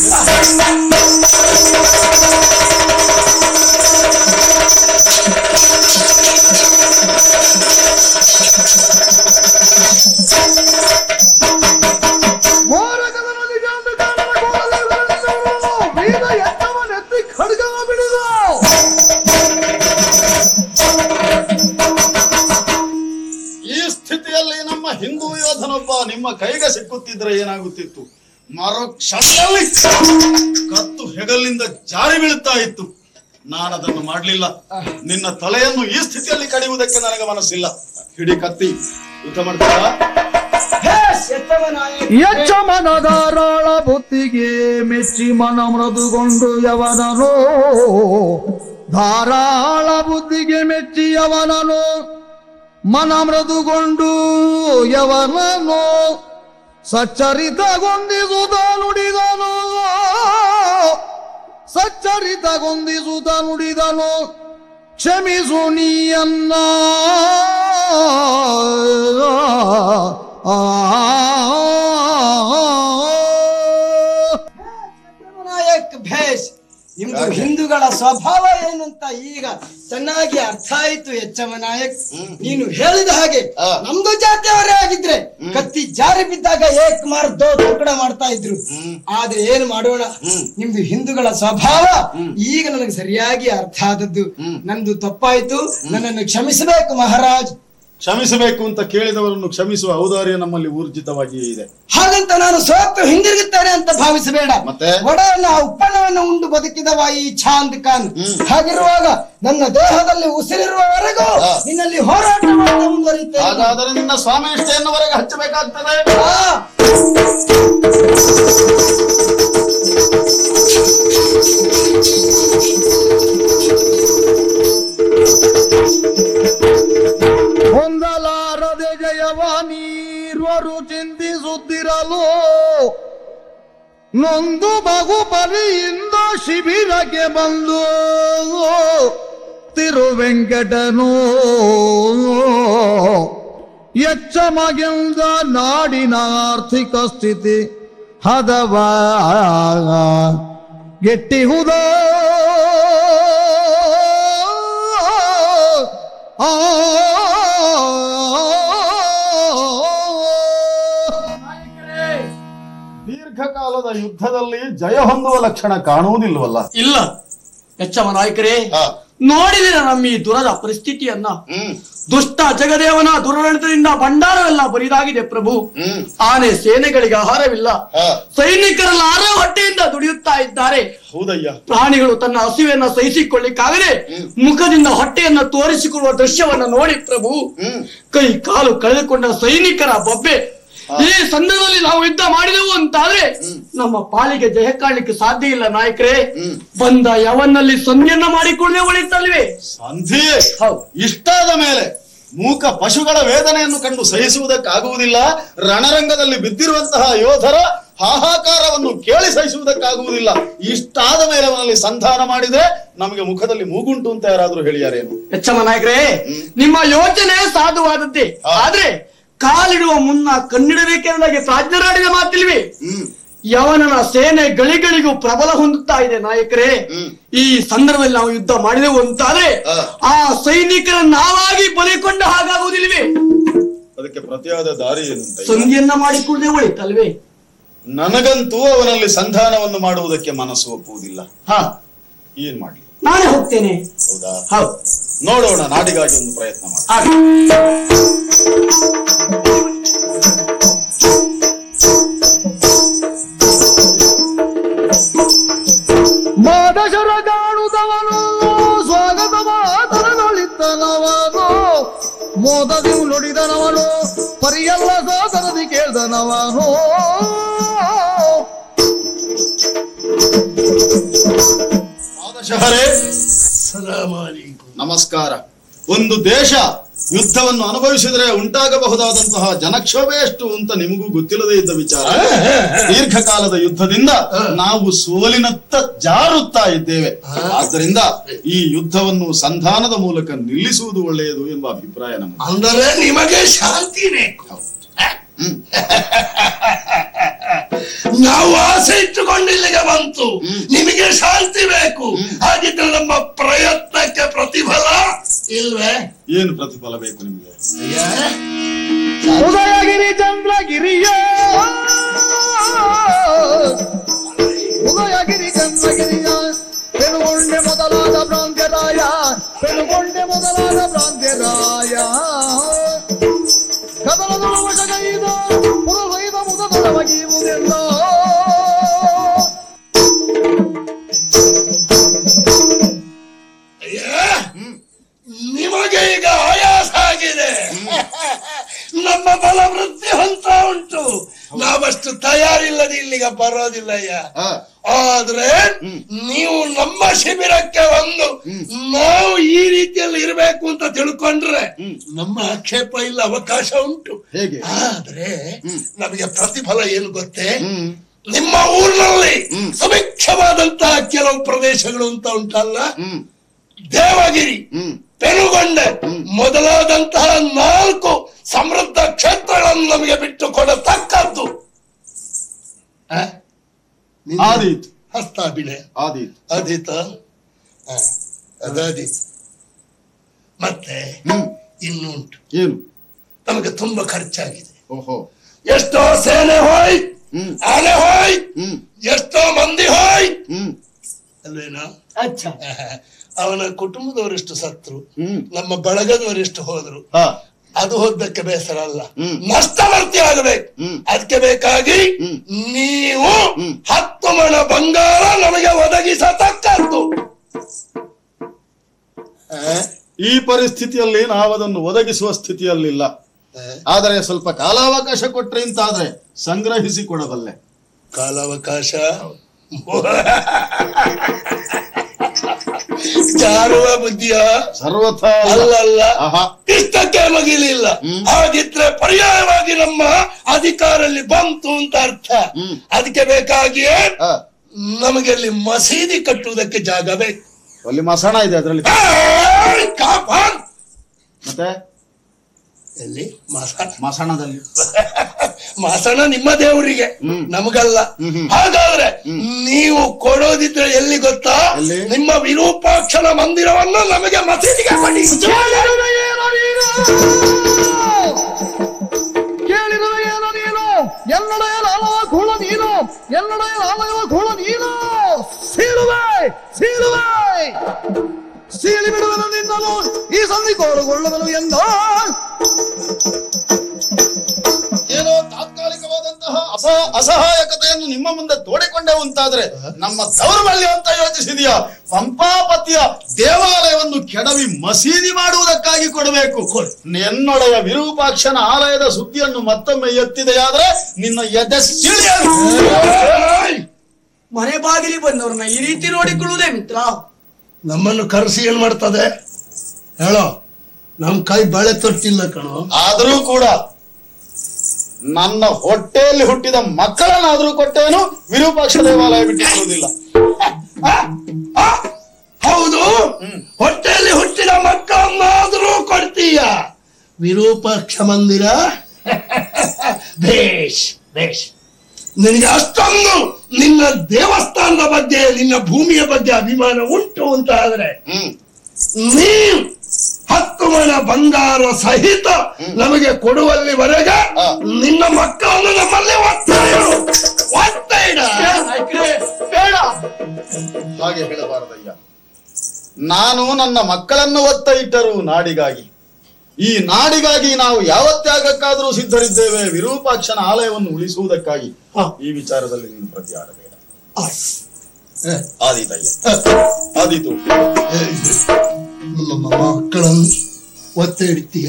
ಮೋರಗದನಲ್ಲಿ ಜಾಂಬೆ ಕಾಣದ ಗೋಳಲೆಲ್ಲರನ್ನೂ ಬೀಗ ಎತ್ತವನೆತ್ತಿ ಖಡ್ಗವ ಬಿಡಿದ ಈ ಸ್ಥಿತಿಯಲ್ಲಿ ನಮ್ಮ ಹಿಂದೂ ಯೋಧನೊಬ್ಬ ನಿಮ್ಮ ಕೈಗೆ ಸಿಕ್ಕುತ್ತಿದ್ರೆ ಏನಾಗುತ್ತಿತ್ತು ಮರುಕ್ಷಣದಲ್ಲಿ ಕತ್ತು ಹೆಗಲಿನಿಂದ ಜಾರಿ ಬೀಳುತ್ತಾ ಇತ್ತು ನಾನದನ್ನು ಮಾಡಲಿಲ್ಲ ನಿನ್ನ ತಲೆಯನ್ನು ಈ ಸ್ಥಿತಿಯಲ್ಲಿ ಕಡಿಯುವುದಕ್ಕೆ ನನಗೆ ಮನಸ್ಸಿಲ್ಲ ಹಿಡಿ ಕತ್ತಿ ಯುದ್ಧ ಮಾಡ್ತೀರಾ ಭೇಷ್, ಎತ್ತವ ನಾಯಕ. ಎಚ್ಚ ಮನದಾರಾಳ ಬುತ್ತಿಗೆ ಮೆಚ್ಚಿ ಮನ ಮೃದುಗೊಂಡು ಯವನನು ಧಾರಾಳ ಬುದ್ಧಿಗೆ ಮೆಚ್ಚಿ ಯವನನು ಮನ ಮೃದುಗೊಂಡು ಯವನನು ಸಚ್ಚರಿತಗೊಂದಿಸುತ್ತ ನುಡಿದನು ಸಚ್ಚರಿತಗೊಂದಿಸುತ್ತ ನುಡಿದನು ಕ್ಷಮಿಸು ನೀಯನ್ನ ನಾಯಕ್ ಭೇಷ್ ನಿಮ್ದು ಹಿಂದೂಗಳ ಸ್ವಭಾವ ಏನು ಅಂತ ಈಗ ಚೆನ್ನಾಗಿ ಅರ್ಥ ಆಯ್ತು ಎಚ್ಚಮ ನಾಯಕ್ ನೀನು ಹೇಳಿದ ಹಾಗೆ ಆ. ನಮ್ದು ಜಾತಿಯವರೇ ಆಗಿದ್ರೆ ಕತ್ತಿ ಜಾರಿ ಬಿದ್ದಾಗ ಏಕ್ ಮಾರ್ ದೋ ತುಕಡ ಮಾಡ್ತಾ ಇದ್ರು ಆದ್ರೆ ಏನು ಮಾಡೋಣ ನಿಮ್ದು ಹಿಂದೂಗಳ ಸ್ವಭಾವ ಈಗ ನನಗೆ ಸರಿಯಾಗಿ ಅರ್ಥ ಆದದ್ದು ನಂದು ತಪ್ಪಾಯ್ತು ನನ್ನನ್ನು ಕ್ಷಮಿಸಬೇಕು ಮಹಾರಾಜ್ ಕ್ಷಮಿಸಬೇಕು ಅಂತ ಕೇಳಿದವರನ್ನು ಕ್ಷಮಿಸುವ ಔದಾರ್ಯ ನಮ್ಮಲ್ಲಿ ಊರ್ಜಿತವಾಗಿಯೇ ಇದೆ ಹಾಗಂತ ನಾನು ಸೋತು ಹಿಂದಿರುಗುತ್ತೇನೆ ಅಂತ ಭಾವಿಸಬೇಡ ಮತ್ತೆ? ಒಡೆಯನ ಉಪ್ಪಣವನ್ನು ಉಂಡು ಬದುಕಿದವ ಈ ಚಾಂದ್ ಖಾನ್ ಹಾಗಿರುವಾಗ ನನ್ನ ದೇಹದಲ್ಲಿ ಉಸಿರಿರುವವರೆಗೂ ಹಾ. ನಿನ್ನಲ್ಲಿ ಹೋರಾಟ ಮಾಡ್ತಾ ಮುಂದುವರಿತೇನೆ ಹಾಗಾದರೆ ನಿನ್ನ ಸ್ವಾಮಿ ನಿಷ್ಠೆಯನ್ನುವರೆಗೆ ಹಚ್ಚಬೇಕಾಗ್ತದೆ ಆ, ಹೊಂದಲಾರದೆ ಜಯವ ನೀರ್ವರು ಚಿಂತಿಸುತ್ತಿರಲು ನೊಂದು ಮಗು ಪರಿಯಿಂದ ಶಿಬಿರಕ್ಕೆ ಬಂದು ತಿರುವೆಂಕಟನು ಎಚ್ಚಮಗಿಂದ ನಾಡಿನ ಆರ್ಥಿಕ ಸ್ಥಿತಿ ಹದವ ಗೆಟ್ಟಿಹುದೋ ಆ ದೀರ್ಘಕಾಲದ ಯುದ್ಧದಲ್ಲಿ ಜಯ ಹೊಂದುವ ಲಕ್ಷಣ ಕಾಣುವುದಿಲ್ವಲ್ಲ ಇಲ್ಲ ಎಚ್ಚವ ನಾಯಕರೇ ಹಾ. ನೋಡಿದಿರ ನಮ್ಮ ಈ ದುರದ ಪರಿಸ್ಥಿತಿಯನ್ನ ಹ್ಮ್ ದುಷ್ಟ ಜಗದೇವನ ದುರಾಡಳಿತದಿಂದ ಭಂಡಾರವೆಲ್ಲ ಬರಿದಾಗಿದೆ ಪ್ರಭು ಹ್ಮ್ ಆನೆ ಸೇನೆಗಳಿಗೆ ಆಹಾರವಿಲ್ಲ ಹಾ. ಸೈನಿಕರೆಲ್ಲ ಆರ ಹೊಟ್ಟೆಯಿಂದ ದುಡಿಯುತ್ತಾ ಇದ್ದಾರೆ ಹೌದಯ್ಯ ಪ್ರಾಣಿಗಳು ತನ್ನ ಹಸಿವೆಯನ್ನ ಸಹಿಸಿಕೊಳ್ಳಿಕ್ಕಾಗದೆ ಮುಖದಿಂದ ಹೊಟ್ಟೆಯನ್ನ ತೋರಿಸಿಕೊಳ್ಳುವ ದೃಶ್ಯವನ್ನ ನೋಡಿ ಪ್ರಭು ಹ್ಮ್ ಕೈ ಕಾಲು ಕಳೆದುಕೊಂಡ ಸೈನಿಕರ ಬೊಬ್ಬೆ ಈ ಸಂದರ್ಭದಲ್ಲಿ ನಾವು ಯುದ್ಧ ಮಾಡಿದೆವು ಅಂತಾದ್ರೆ ನಮ್ಮ ಪಾಲಿಗೆ ಜಯ ಕಾಣಲಿಕ್ಕೆ ಸಾಧ್ಯ ಇಲ್ಲ ನಾಯಕರೇ ಬಂದ ಯವನ್ನಲ್ಲಿ ಸಂಧಿಯನ್ನ ಮಾಡಿಕೊಳ್ಳೆ ಒಳಿತಲ್ವೇ ಸಂಧಿ ಹೌದು. ಇಷ್ಟಾದ ಮೇಲೆ ಮೂಕ ಪಶುಗಳ ವೇದನೆಯನ್ನು ಕಂಡು ಸಹಿಸುವುದಕ್ಕಾಗುವುದಿಲ್ಲ ರಣರಂಗದಲ್ಲಿ ಬಿದ್ದಿರುವಂತಹ ಯೋಧರ ಹಾಹಾಕಾರವನ್ನು ಕೇಳಿ ಸಹಿಸುವುದಕ್ಕಾಗುವುದಿಲ್ಲ ಇಷ್ಟಾದ ಮೇಲೆ ಅವನಲ್ಲಿ ಸಂಧಾನ ಮಾಡಿದ್ರೆ ನಮಗೆ ಮುಖದಲ್ಲಿ ಮೂಗುಂಟು ಅಂತ ಯಾರಾದ್ರೂ ಹೇಳಿಯಾರೇನು ಎಚ್ಚಮ್ಮ ನಾಯಕರೇ ನಿಮ್ಮ ಯೋಚನೆ ಸಾಧುವಾದದ್ದೇ ಹಾ. ಆದ್ರೆ ಕಾಲಿಡುವ ಮುನ್ನ ಕಣ್ಣಿಡಬೇಕೆಂದಾಗೆ ಪ್ರಾಜ್ಞರಾಡಿದ ಮಾತಿಲ್ವೇ ಹ್ಮ್ ಯವನನ ಸೇನೆ ಗಳಿಗಳಿಗೂ ಪ್ರಬಲ ಹೊಂದುತ್ತಾ ಇದೆ ನಾಯಕರೇ ಹ್ಮ್. ಈ ಸಂದರ್ಭದಲ್ಲಿ ನಾವು ಯುದ್ಧ ಮಾಡಿದೆವು ಅಂತಾದ್ರೆ ಹಾ. ಆ ಸೈನಿಕರ ನಾವಾಗಿ ಬಲಿಕೊಂಡ ಹಾಗಾಗುವುದಿಲ್ವೇ ಅದಕ್ಕೆ ಪ್ರತಿಯಾದ ದಾರಿ ಏನು ಅಂತ ಇಲ್ಲ. ಸಂಧಿಯನ್ನ ಮಾಡಿಕೊಳ್ಳದೆ ಒಳಿತಲ್ವೇ ನನಗಂತೂ ಅವನಲ್ಲಿ ಸಂಧಾನವನ್ನು ಮಾಡುವುದಕ್ಕೆ ಮನಸ್ಸು ಒಪ್ಪುವುದಿಲ್ಲ ಹಾ ಏನ್ ಮಾಡ್ಲಿ ನಾನೇ ಹೋಗ್ತೇನೆ ಹೌದಾ ಹೌದು ನೋಡೋಣ ನಾಡಿಗಾಗಿ ಒಂದು ಪ್ರಯತ್ನ ಮಾಡಿ ಹಾಗೆ. ಮಾದಶರ ಕಾಣುತ್ತವನು ಸ್ವಾಗತ ಮಾತನಗಳಿದ್ದನವನು ಮೋದದಿ ನುಡಿದನವನು ಪರಿಯಲ್ಲ ಸಾಧನದಿ ಕೇಳ್ದನವನು ಪಾದಶಹರೇ ನಮಸ್ಕಾರ ಒಂದು ದೇಶ ಯುದ್ಧವನ್ನು ಅನುಭವಿಸಿದರೆ ಉಂಟಾಗಬಹುದಾದಂತಹ ಜನಕ್ಷೋಭೆ ಎಷ್ಟು ಅಂತ ನಿಮಗೂ ಗೊತ್ತಿಲ್ಲದೇ ಇದ್ದ ವಿಚಾರ ದೀರ್ಘಕಾಲದ ಯುದ್ಧದಿಂದ ನಾವು ಸೋಲಿನತ್ತ ಜಾರುತ್ತಾ ಇದ್ದೇವೆ ಆದ್ದರಿಂದ ಈ ಯುದ್ಧವನ್ನು ಸಂಧಾನದ ಮೂಲಕ ನಿಲ್ಲಿಸುವುದು ಒಳ್ಳೆಯದು ಎಂಬ ಅಭಿಪ್ರಾಯ ನಮ್ಮದು ಅಂದರೆ ನಿಮಗೆ ಶಾಂತಿ ಬೇಕು ನಾವು ಆಸೆ ಇಟ್ಟುಕೊಂಡು ಇಲ್ಲಿಗೆ ಬಂತು ನಿಮಗೆ ಶಾಂತಿ ಬೇಕು ಹಾಗಿದ್ರೆ ನಮ್ಮ ಪ್ರಯತ್ನಕ್ಕೆ ಪ್ರತಿಫಲ ಇಲ್ವೇ ಏನು ಪ್ರತಿಫಲ ಬೇಕು ನಿಮಗೆ ಉದಯಗಿರಿ ಚಂದ್ರಗಿರಿಯ ಉದಯಗಿರಿ ಚಂದ್ರಗಿರಿಯ ಪೆನುಗೊಂಡೆ ಮೊದಲಾದ ಭ್ರಾಂತ್ಯರಾಯ ಪೆನುಗೊಂಡೆ ಮೊದಲಾದ ಭ್ರಾಂತ್ಯರಾಯ ಕದಲದೊಳ ವಶಗೈದ ಪುರಸೈದ ಮುದದೊಳಗಿರುವುದೆಲ್ಲ ಅಯ್ಯ, ನಿಮಗೆ ಈಗ ಆಯಾಸ ಆಗಿದೆ ನಮ್ಮ ಬಲ ವೃದ್ಧಿ ಹೊಂತ ಉಂಟು ನಾವಷ್ಟು ತಯಾರಿಲ್ಲದೆ ಇಲ್ಲಿಗೆ ಬರೋದಿಲ್ಲ ಅಯ್ಯ ಆ, ಆದ್ರೆ ನೀವು ನಮ್ಮ ಶಿಬಿರಕ್ಕೆ ಬಂದು ನಾವು ಈ ರೀತಿಯಲ್ಲಿ ಇರಬೇಕು ಅಂತ ತಿಳ್ಕೊಂಡ್ರೆ ನಮ್ಮ ಆಕ್ಷೇಪ ಇಲ್ಲ ಅವಕಾಶ ಉಂಟು ಹೇಗೆ? ಆದ್ರೆ ನಮಗೆ ಪ್ರತಿಫಲ ಏನು ಗೊತ್ತೇ ನಿಮ್ಮ ಊರಿನಲ್ಲಿ ಸುಭಿಕ್ಷವಾದಂತಹ ಕೆಲವು ಪ್ರದೇಶಗಳು ಅಂತ ಉಂಟಲ್ಲ ಹ್ಮ್ ದೇವಗಿರಿ ಹ್ಮ್ ಪೆನುಗೊಂಡೆ ಮೊದಲಾದಂತಹ ನಾಲ್ಕು ಸಮೃದ್ಧ ಕ್ಷೇತ್ರಗಳನ್ನು ನಮಗೆ ಬಿಟ್ಟು ಕೊಡತಕ್ಕದ್ದು ಆ? ನಿನ್ನ ಆದೀತು ಹಸ್ತಾಭಿನಯ ಆದೀತು ಅದಿತ ಅದಾದೀತು ಮತ್ತೆ ಹ್ಮ್ ಇನ್ನುಂಟು ಏನು ನಮಗೆ ತುಂಬಾ ಖರ್ಚಾಗಿದೆ ಓಹೋ ಎಷ್ಟೋ ಸೇನೆ ಹೋಯ್ ಹ್ಮ್ ಆನೆ ಹೋಯ್ ಹ್ಮ್ ಎಷ್ಟೋ ಮಂದಿ ಹೋಯ್ ಹ್ಮ್ ಅಲ್ವೇನೋ ಅಚ್ಚ ಅವನ ಕುಟುಂಬದವರೆಷ್ಟು ಸತ್ರು ಹ್ಮ್ ನಮ್ಮ ಬಳಗದವರೆಷ್ಟು ಹೋದ್ರು ಹಾ ಅದು ಹೋದ್ದಕ್ಕೆ ಬೇಸರ ಅಲ್ಲ ಹ್ಮ್. ನಷ್ಟವರ್ತಿ ಆಗಬೇಕು ಹ್ಮ್. ಅದಕ್ಕೆ ಬೇಕಾಗಿ ಹ್ಮ್. ನೀವು ಹ್ಮ್. ಹತ್ತು ಮಣ ಬಂಗಾರ ನಮಗೆ ಒದಗಿಸತಕ್ಕದ್ದು ಈ ಪರಿಸ್ಥಿತಿಯಲ್ಲಿ ನಾವದನ್ನು ಒದಗಿಸುವ ಸ್ಥಿತಿಯಲ್ಲಿಲ್ಲ ಆದರೆ ಸ್ವಲ್ಪ ಕಾಲಾವಕಾಶ ಕೊಟ್ರೆ ಇಂತಾದ್ರೆ ಸಂಗ್ರಹಿಸಿ ಕೊಡಬಲ್ಲೆ ಕಾಲಾವಕಾಶ ಜಾರುವ ಬುದ್ಧಿಯ ಸರ್ವಥಾ ಅಲ್ಲಲ್ಲ ಆಹಾ ಇಷ್ಟಕ್ಕೆ ಮಗಿಲಿಲ್ಲ ಹ್ಮ್. ಹಾಗಿದ್ರೆ ಪರ್ಯಾಯವಾಗಿ ನಮ್ಮ ಅಧಿಕಾರಲ್ಲಿ ಬಂತು ಅಂತ ಅರ್ಥ ಹ್ಮ್. ಅದಕ್ಕೆ ಬೇಕಾಗಿಯೇ ಆ, ನಮಗೆ ಅಲ್ಲಿ ಮಸೀದಿ ಕಟ್ಟುವುದಕ್ಕೆ ಜಾಗ ಬೇಕು ಅಲ್ಲಿ ಮಸಣ ಇದೆ ಅದರಲ್ಲಿ ಏಯ್, ಕಾಪಾನ್! ಮತ್ತೆ ಎಲ್ಲಿ ಮಾಸಣ ಮಸಣದಲ್ಲಿ ಮಾಸಣ ನಿಮ್ಮ ದೇವರಿಗೆ ಹ್ಮ್. ನಮಗಲ್ಲ ಹ್ಮ್ ಹ್ಮ್. ಹಾಗಾದ್ರೆ ನೀವು ಕೊಡೋದಿದ್ರೆ ಎಲ್ಲಿ ಗೊತ್ತಾ ಎಲ್ಲಿ? ನಿಮ್ಮ ವಿರೂಪಾಕ್ಷನ ಮಂದಿರವನ್ನು ನಮಗೆ ಮಸೀದಿಗೆ ಕೊಡಿ ಕೇಳಿರುವೆ ಏನೋ ನೀನು ಕೇಳಿರುವೆ ಏನೋ ನೀನು ಎಲ್ಲಡೆಯ ಲಾಲವ ಕೂಳ ನೀನು ಎಲ್ಲಡೆಯ ಲಾಲವ ಕೂಳ ನೀನು ಸೀಳುವೆ ಸೀಳುವೆ ಸೀಳಿ ಬಿಡುವನು ನಿನ್ನನು ಈ ಸಂಧಿ ಕೋರುಗೊಳ್ಳುವನು ಎಂದ ಏನೋ ತಾತ್ಕಾಲಿಕವಾದಂತಹ ಅಸ ಅಸಹಾಯಕತೆಯನ್ನು ನಿಮ್ಮ ಮುಂದೆ ತೋಡಿಕೊಂಡೆ ಅಂತಾದ್ರೆ ನಮ್ಮ ದೌರ್ಬಲ್ಯ ಅಂತ ಯೋಚಿಸಿದೆಯಾ ಪಂಪಾಪತಿಯ ದೇವಾಲಯವನ್ನು ಕೆಡವಿ ಮಸೀದಿ ಮಾಡುವುದಕ್ಕಾಗಿ ಕೊಡಬೇಕು ಎನ್ನೊಡೆಯ ವಿರೂಪಾಕ್ಷನ ಆಲಯದ ಸುದ್ದಿಯನ್ನು ಮತ್ತೊಮ್ಮೆ ಎತ್ತಿದೆಯಾದ್ರೆ ನಿನ್ನ ಎದೆ ಸಿಳಿಯಲು ಏಯ್! ಮನೆ ಬಾಗಿಲಿ ಬಂದವ್ರನ್ನ ಈ ರೀತಿ ನೋಡಿಕೊಳ್ಳುವುದೇ ಮಿತ್ರ ನಮ್ಮನ್ನು ಕರೆಸಿ ಏನ್ ಮಾಡ್ತದೆ ಹೇಳೋ ನಮ್ ಕೈ ಬಳೆ ತೊಟ್ಟಿಲ್ಲ ಕಣೋ ಆದರೂ ಕೂಡ ನನ್ನ ಹೊಟ್ಟೆಯಲ್ಲಿ ಹುಟ್ಟಿದ ಮಕ್ಕಳನ್ನಾದ್ರೂ ಕೊಟ್ಟೇನು ವಿರೂಪಾಕ್ಷ ದೇವಾಲಯ ಬಿಟ್ಟಿರುವುದಿಲ್ಲ ಆ? ಆ? ಹೌದು ಹೊಟ್ಟೆಯಲ್ಲಿ ಹುಟ್ಟಿದ ಮಕ್ಕಳನ್ನಾದರೂ ಕೊಡ್ತೀಯ ವಿರೂಪಾಕ್ಷ ಮಂದಿರ ಬೇಷ್ ಬೇಷ್ ನಿನಗೆ ಅಷ್ಟೊಂದು ನಿನ್ನ ದೇವಸ್ಥಾನದ ಬಗ್ಗೆ ನಿನ್ನ ಭೂಮಿಯ ಬಗ್ಗೆ ಅಭಿಮಾನ ಉಂಟು ಅಂತ ಆದ್ರೆ ಹ್ಮ್ ನೀನು ಹತ್ತು ಮಣ ಬಂಗಾರ ಸಹಿತ ನಮಗೆ ಕೊಡುವಲ್ಲಿವರೆಗೆ ಆ. ನಿನ್ನ ಮಕ್ಕಳನ್ನು ನಮ್ಮಲ್ಲಿ ಒತ್ತ ಇಡು. ಒತ್ತ ಇಡ. ನಾಯಕ್ರೇ ಬೇಡ ಹಾಗೆ ಹೇಳಬಾರದಯ್ಯ ನಾನು ನನ್ನ ಮಕ್ಕಳನ್ನು ಒತ್ತ ಇಟ್ಟರು ನಾಡಿಗಾಗಿ ಈ ನಾಡಿಗಾಗಿ ನಾವು ಯಾವ ತ್ಯಾಗಕ್ಕಾದರೂ ಸಿದ್ಧರಿದ್ದೇವೆ ವಿರೂಪಾಕ್ಷನ ಆಲಯವನ್ನು ಉಳಿಸುವುದಕ್ಕಾಗಿ ಈ ವಿಚಾರದಲ್ಲಿ ನೀನು ಪ್ರತಿ ಆಡಬೇಡ ಆದೀತಯ್ಯ ಆದೀತು ನಮ್ಮ ಮಕ್ಕಳನ್ನು ಒತ್ತ ಇಡ್ತೀಯ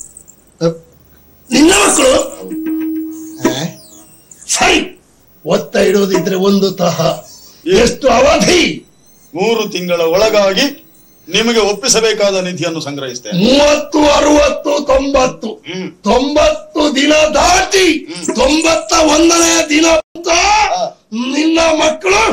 ನಿನ್ನ ಮಕ್ಕಳು ಆ? ಸರಿ ಒತ್ತ ಇಡೋದಿದ್ರೆ ಒಂದು ತಹ ಎಷ್ಟು ಅವಧಿ ಮೂರು ತಿಂಗಳ ಒಳಗಾಗಿ ನಿಮಗೆ ಒಪ್ಪಿಸಬೇಕಾದ ನಿಧಿಯನ್ನು ಸಂಗ್ರಹಿಸ್ತೇನೆ ಮೂವತ್ತು ಅರವತ್ತು ತೊಂಬತ್ತು ಹ್ಮ್. ತೊಂಬತ್ತು ದಿನ ದಾಟಿ ತೊಂಬತ್ತ ಒಂದನೇ ದಿನ ಅಂತ ನಿನ್ನ ಮಕ್ಕಳು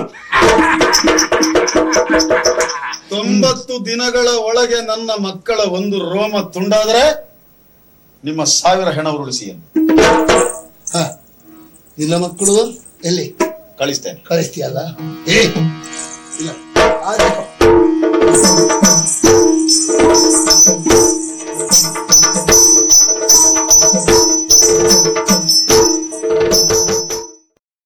ತೊಂಬತ್ತು ದಿನಗಳ ಒಳಗೆ ನನ್ನ ಮಕ್ಕಳ ಒಂದು ರೋಮ ತುಂಡಾದರೆ ನಿಮ್ಮ ಸಾವಿರ ಹೆಣ ಉರುಳಿಸಿ ಎಂದು ಹ, ನಿನ್ನ ಮಕ್ಕಳು ಎಲ್ಲಿ ಕಳಿಸ್ತೇನೆ ಕಳಿಸ್ತೀಯಲ್ಲ ಏ ಇಲ್ಲ ಆಯ್ತು